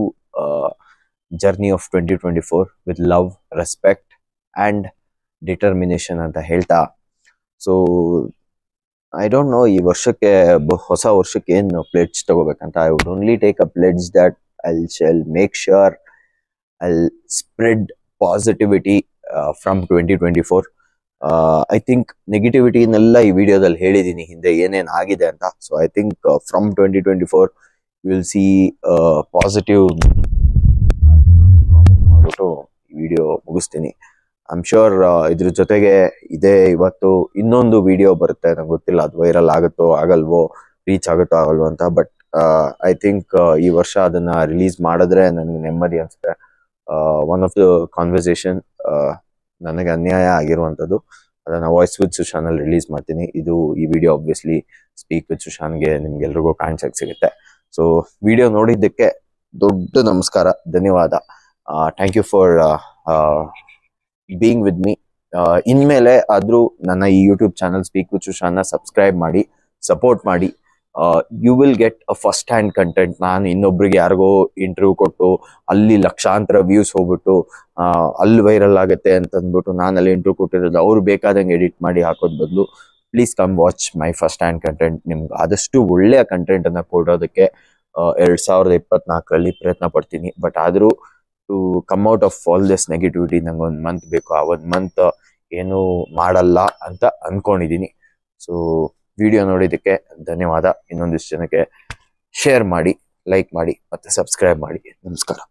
B: journey of twenty twenty four with love respect and determination ಅಂತ ಹೇಳ್ತಾ ಸೊ ಐ ಡೋಂಟ್ ನೋ ಈ ವರ್ಷಕ್ಕೆ ಬ- ಹೊಸ ವರ್ಷಕ್ಕೆ ಏನು ಪ್ಲೇಟ್ಸ್ ತಗೋಬೇಕಂತ I would only take a plates that I shall make sure I spread positivity from twenty twenty four I think ನೆಗೆಟಿವಿಟಿನೆಲ್ಲ ಈ ವಿಡಿಯೋದಲ್ಲಿ ಹೇಳಿದ್ದೀನಿ ಹಿಂದೆ ಏನೇನು ಆಗಿದೆ ಅಂತ so I think from twenty twenty four will see positive ಮಾಡ್ಬಿಟ್ಟು ಈ ವಿಡಿಯೋ ಮುಗಿಸ್ತೀನಿ ಐ ಆಮ್ ಶ್ಯೂರ್ ಇದ್ರ ಜೊತೆಗೆ ಇದೇ ಇವತ್ತು ಇನ್ನೊಂದು ವಿಡಿಯೋ ಬರುತ್ತೆ ನಂಗೆ ಗೊತ್ತಿಲ್ಲ ಅದು ವೈರಲ್ ಆಗುತ್ತೋ ಆಗಲ್ವೋ ರೀಚ್ ಆಗುತ್ತೋ ಆಗಲ್ವೋ ಅಂತ ಬಟ್ ಐ ಥಿಂಕ್ ಈ ವರ್ಷ ಅದನ್ನ ರಿಲೀಸ್ ಮಾಡಿದ್ರೆ ನನಗೆ ನೆಮ್ಮದಿ ಅನ್ಸುತ್ತೆ ಒನ್ ಆಫ್ ದ ಕಾನ್ವರ್ಸೇಷನ್ ನನಗೆ ಅನ್ಯಾಯ ಆಗಿರುವಂಥದ್ದು ಅದನ್ನ ವಾಯ್ಸ್ ವಿತ್ ಸುಶಾನಲ್ಲಿ ರಿಲೀಸ್ ಮಾಡ್ತೀನಿ ಇದು ಈ ವಿಡಿಯೋ ಆಬ್ವಿಯಸ್ಲಿ ಸ್ಪೀಕ್ ವಿತ್ ಸುಶಾನ್ಗೆ ನಿಮ್ಗೆಲ್ರಿಗೂ ಕಾಣಿಸಕ್ಕೆ ಸಿಗುತ್ತೆ ಸೊ ವಿಡಿಯೋ ನೋಡಿದ್ದಕ್ಕೆ ದೊಡ್ಡ ನಮಸ್ಕಾರ ಧನ್ಯವಾದ thank you for being with me ಇನ್ಮೇಲೆ ಆದ್ರೂ ನನ್ನ ಈ ಯೂಟ್ಯೂಬ್ ಚಾನಲ್ ಸ್ಪೀಕ್ ವಿತ್ ಸುಶಾನ್ನ ಸಬ್ಸ್ಕ್ರೈಬ್ ಮಾಡಿ ಸಪೋರ್ಟ್ ಮಾಡಿ you will get a first hand content ನಾನು ಇನ್ನೊಬ್ರಿಗೆ ಯಾರಿಗೋ ಇಂಟರ್ವ್ಯೂ ಕೊಟ್ಟು ಅಲ್ಲಿ ಲಕ್ಷಾಂತರ ವ್ಯೂಸ್ ಹೋಗ್ಬಿಟ್ಟು ಆ, ಅಲ್ಲಿ ವೈರಲ್ ಆಗುತ್ತೆ ಅಂತ ಅಂದ್ಬಿಟ್ಟು ನಾನು ಅಲ್ಲಿ ಇಂಟರ್ವ್ಯೂ ಕೊಟ್ಟಿರೋದು ಅವ್ರು ಬೇಕಾದಂಗೆ ಎಡಿಟ್ ಮಾಡಿ ಹಾಕೋದ್ ಬದಲು please come watch my first hand content ನಿಮ್ಗೆ ಆದಷ್ಟು ಒಳ್ಳೆಯ ಕಂಟೆಂಟ್ ಅನ್ನ ಕೊಡೋದಕ್ಕೆ ಎರಡ್ ಸಾವಿರದ ಇಪ್ಪತ್ನಾಲ್ಕರಲ್ಲಿ ಪ್ರಯತ್ನ ಪಡ್ತೀನಿ ಬಟ್ ಆದರೂ to come out of all this negativity ನಂಗೆ ಒಂದು ಮಂತ್ ಬೇಕು ಆ ಒಂದು ಮಂತ್ ಏನು ಮಾಡಲ್ಲ ಅಂತ ಅನ್ಕೊಂಡಿದ್ದೀನಿ ಸೊ ವಿಡಿಯೋ ನೋಡಿದ್ದಕ್ಕೆ ಧನ್ಯವಾದ ಇನ್ನೊಂದಿಷ್ಟು ಜನಕ್ಕೆ ಶೇರ್ ಮಾಡಿ ಲೈಕ್ ಮಾಡಿ ಮತ್ತೆ ಸಬ್ಸ್ಕ್ರೈಬ್ ಮಾಡಿ ನಮಸ್ಕಾರ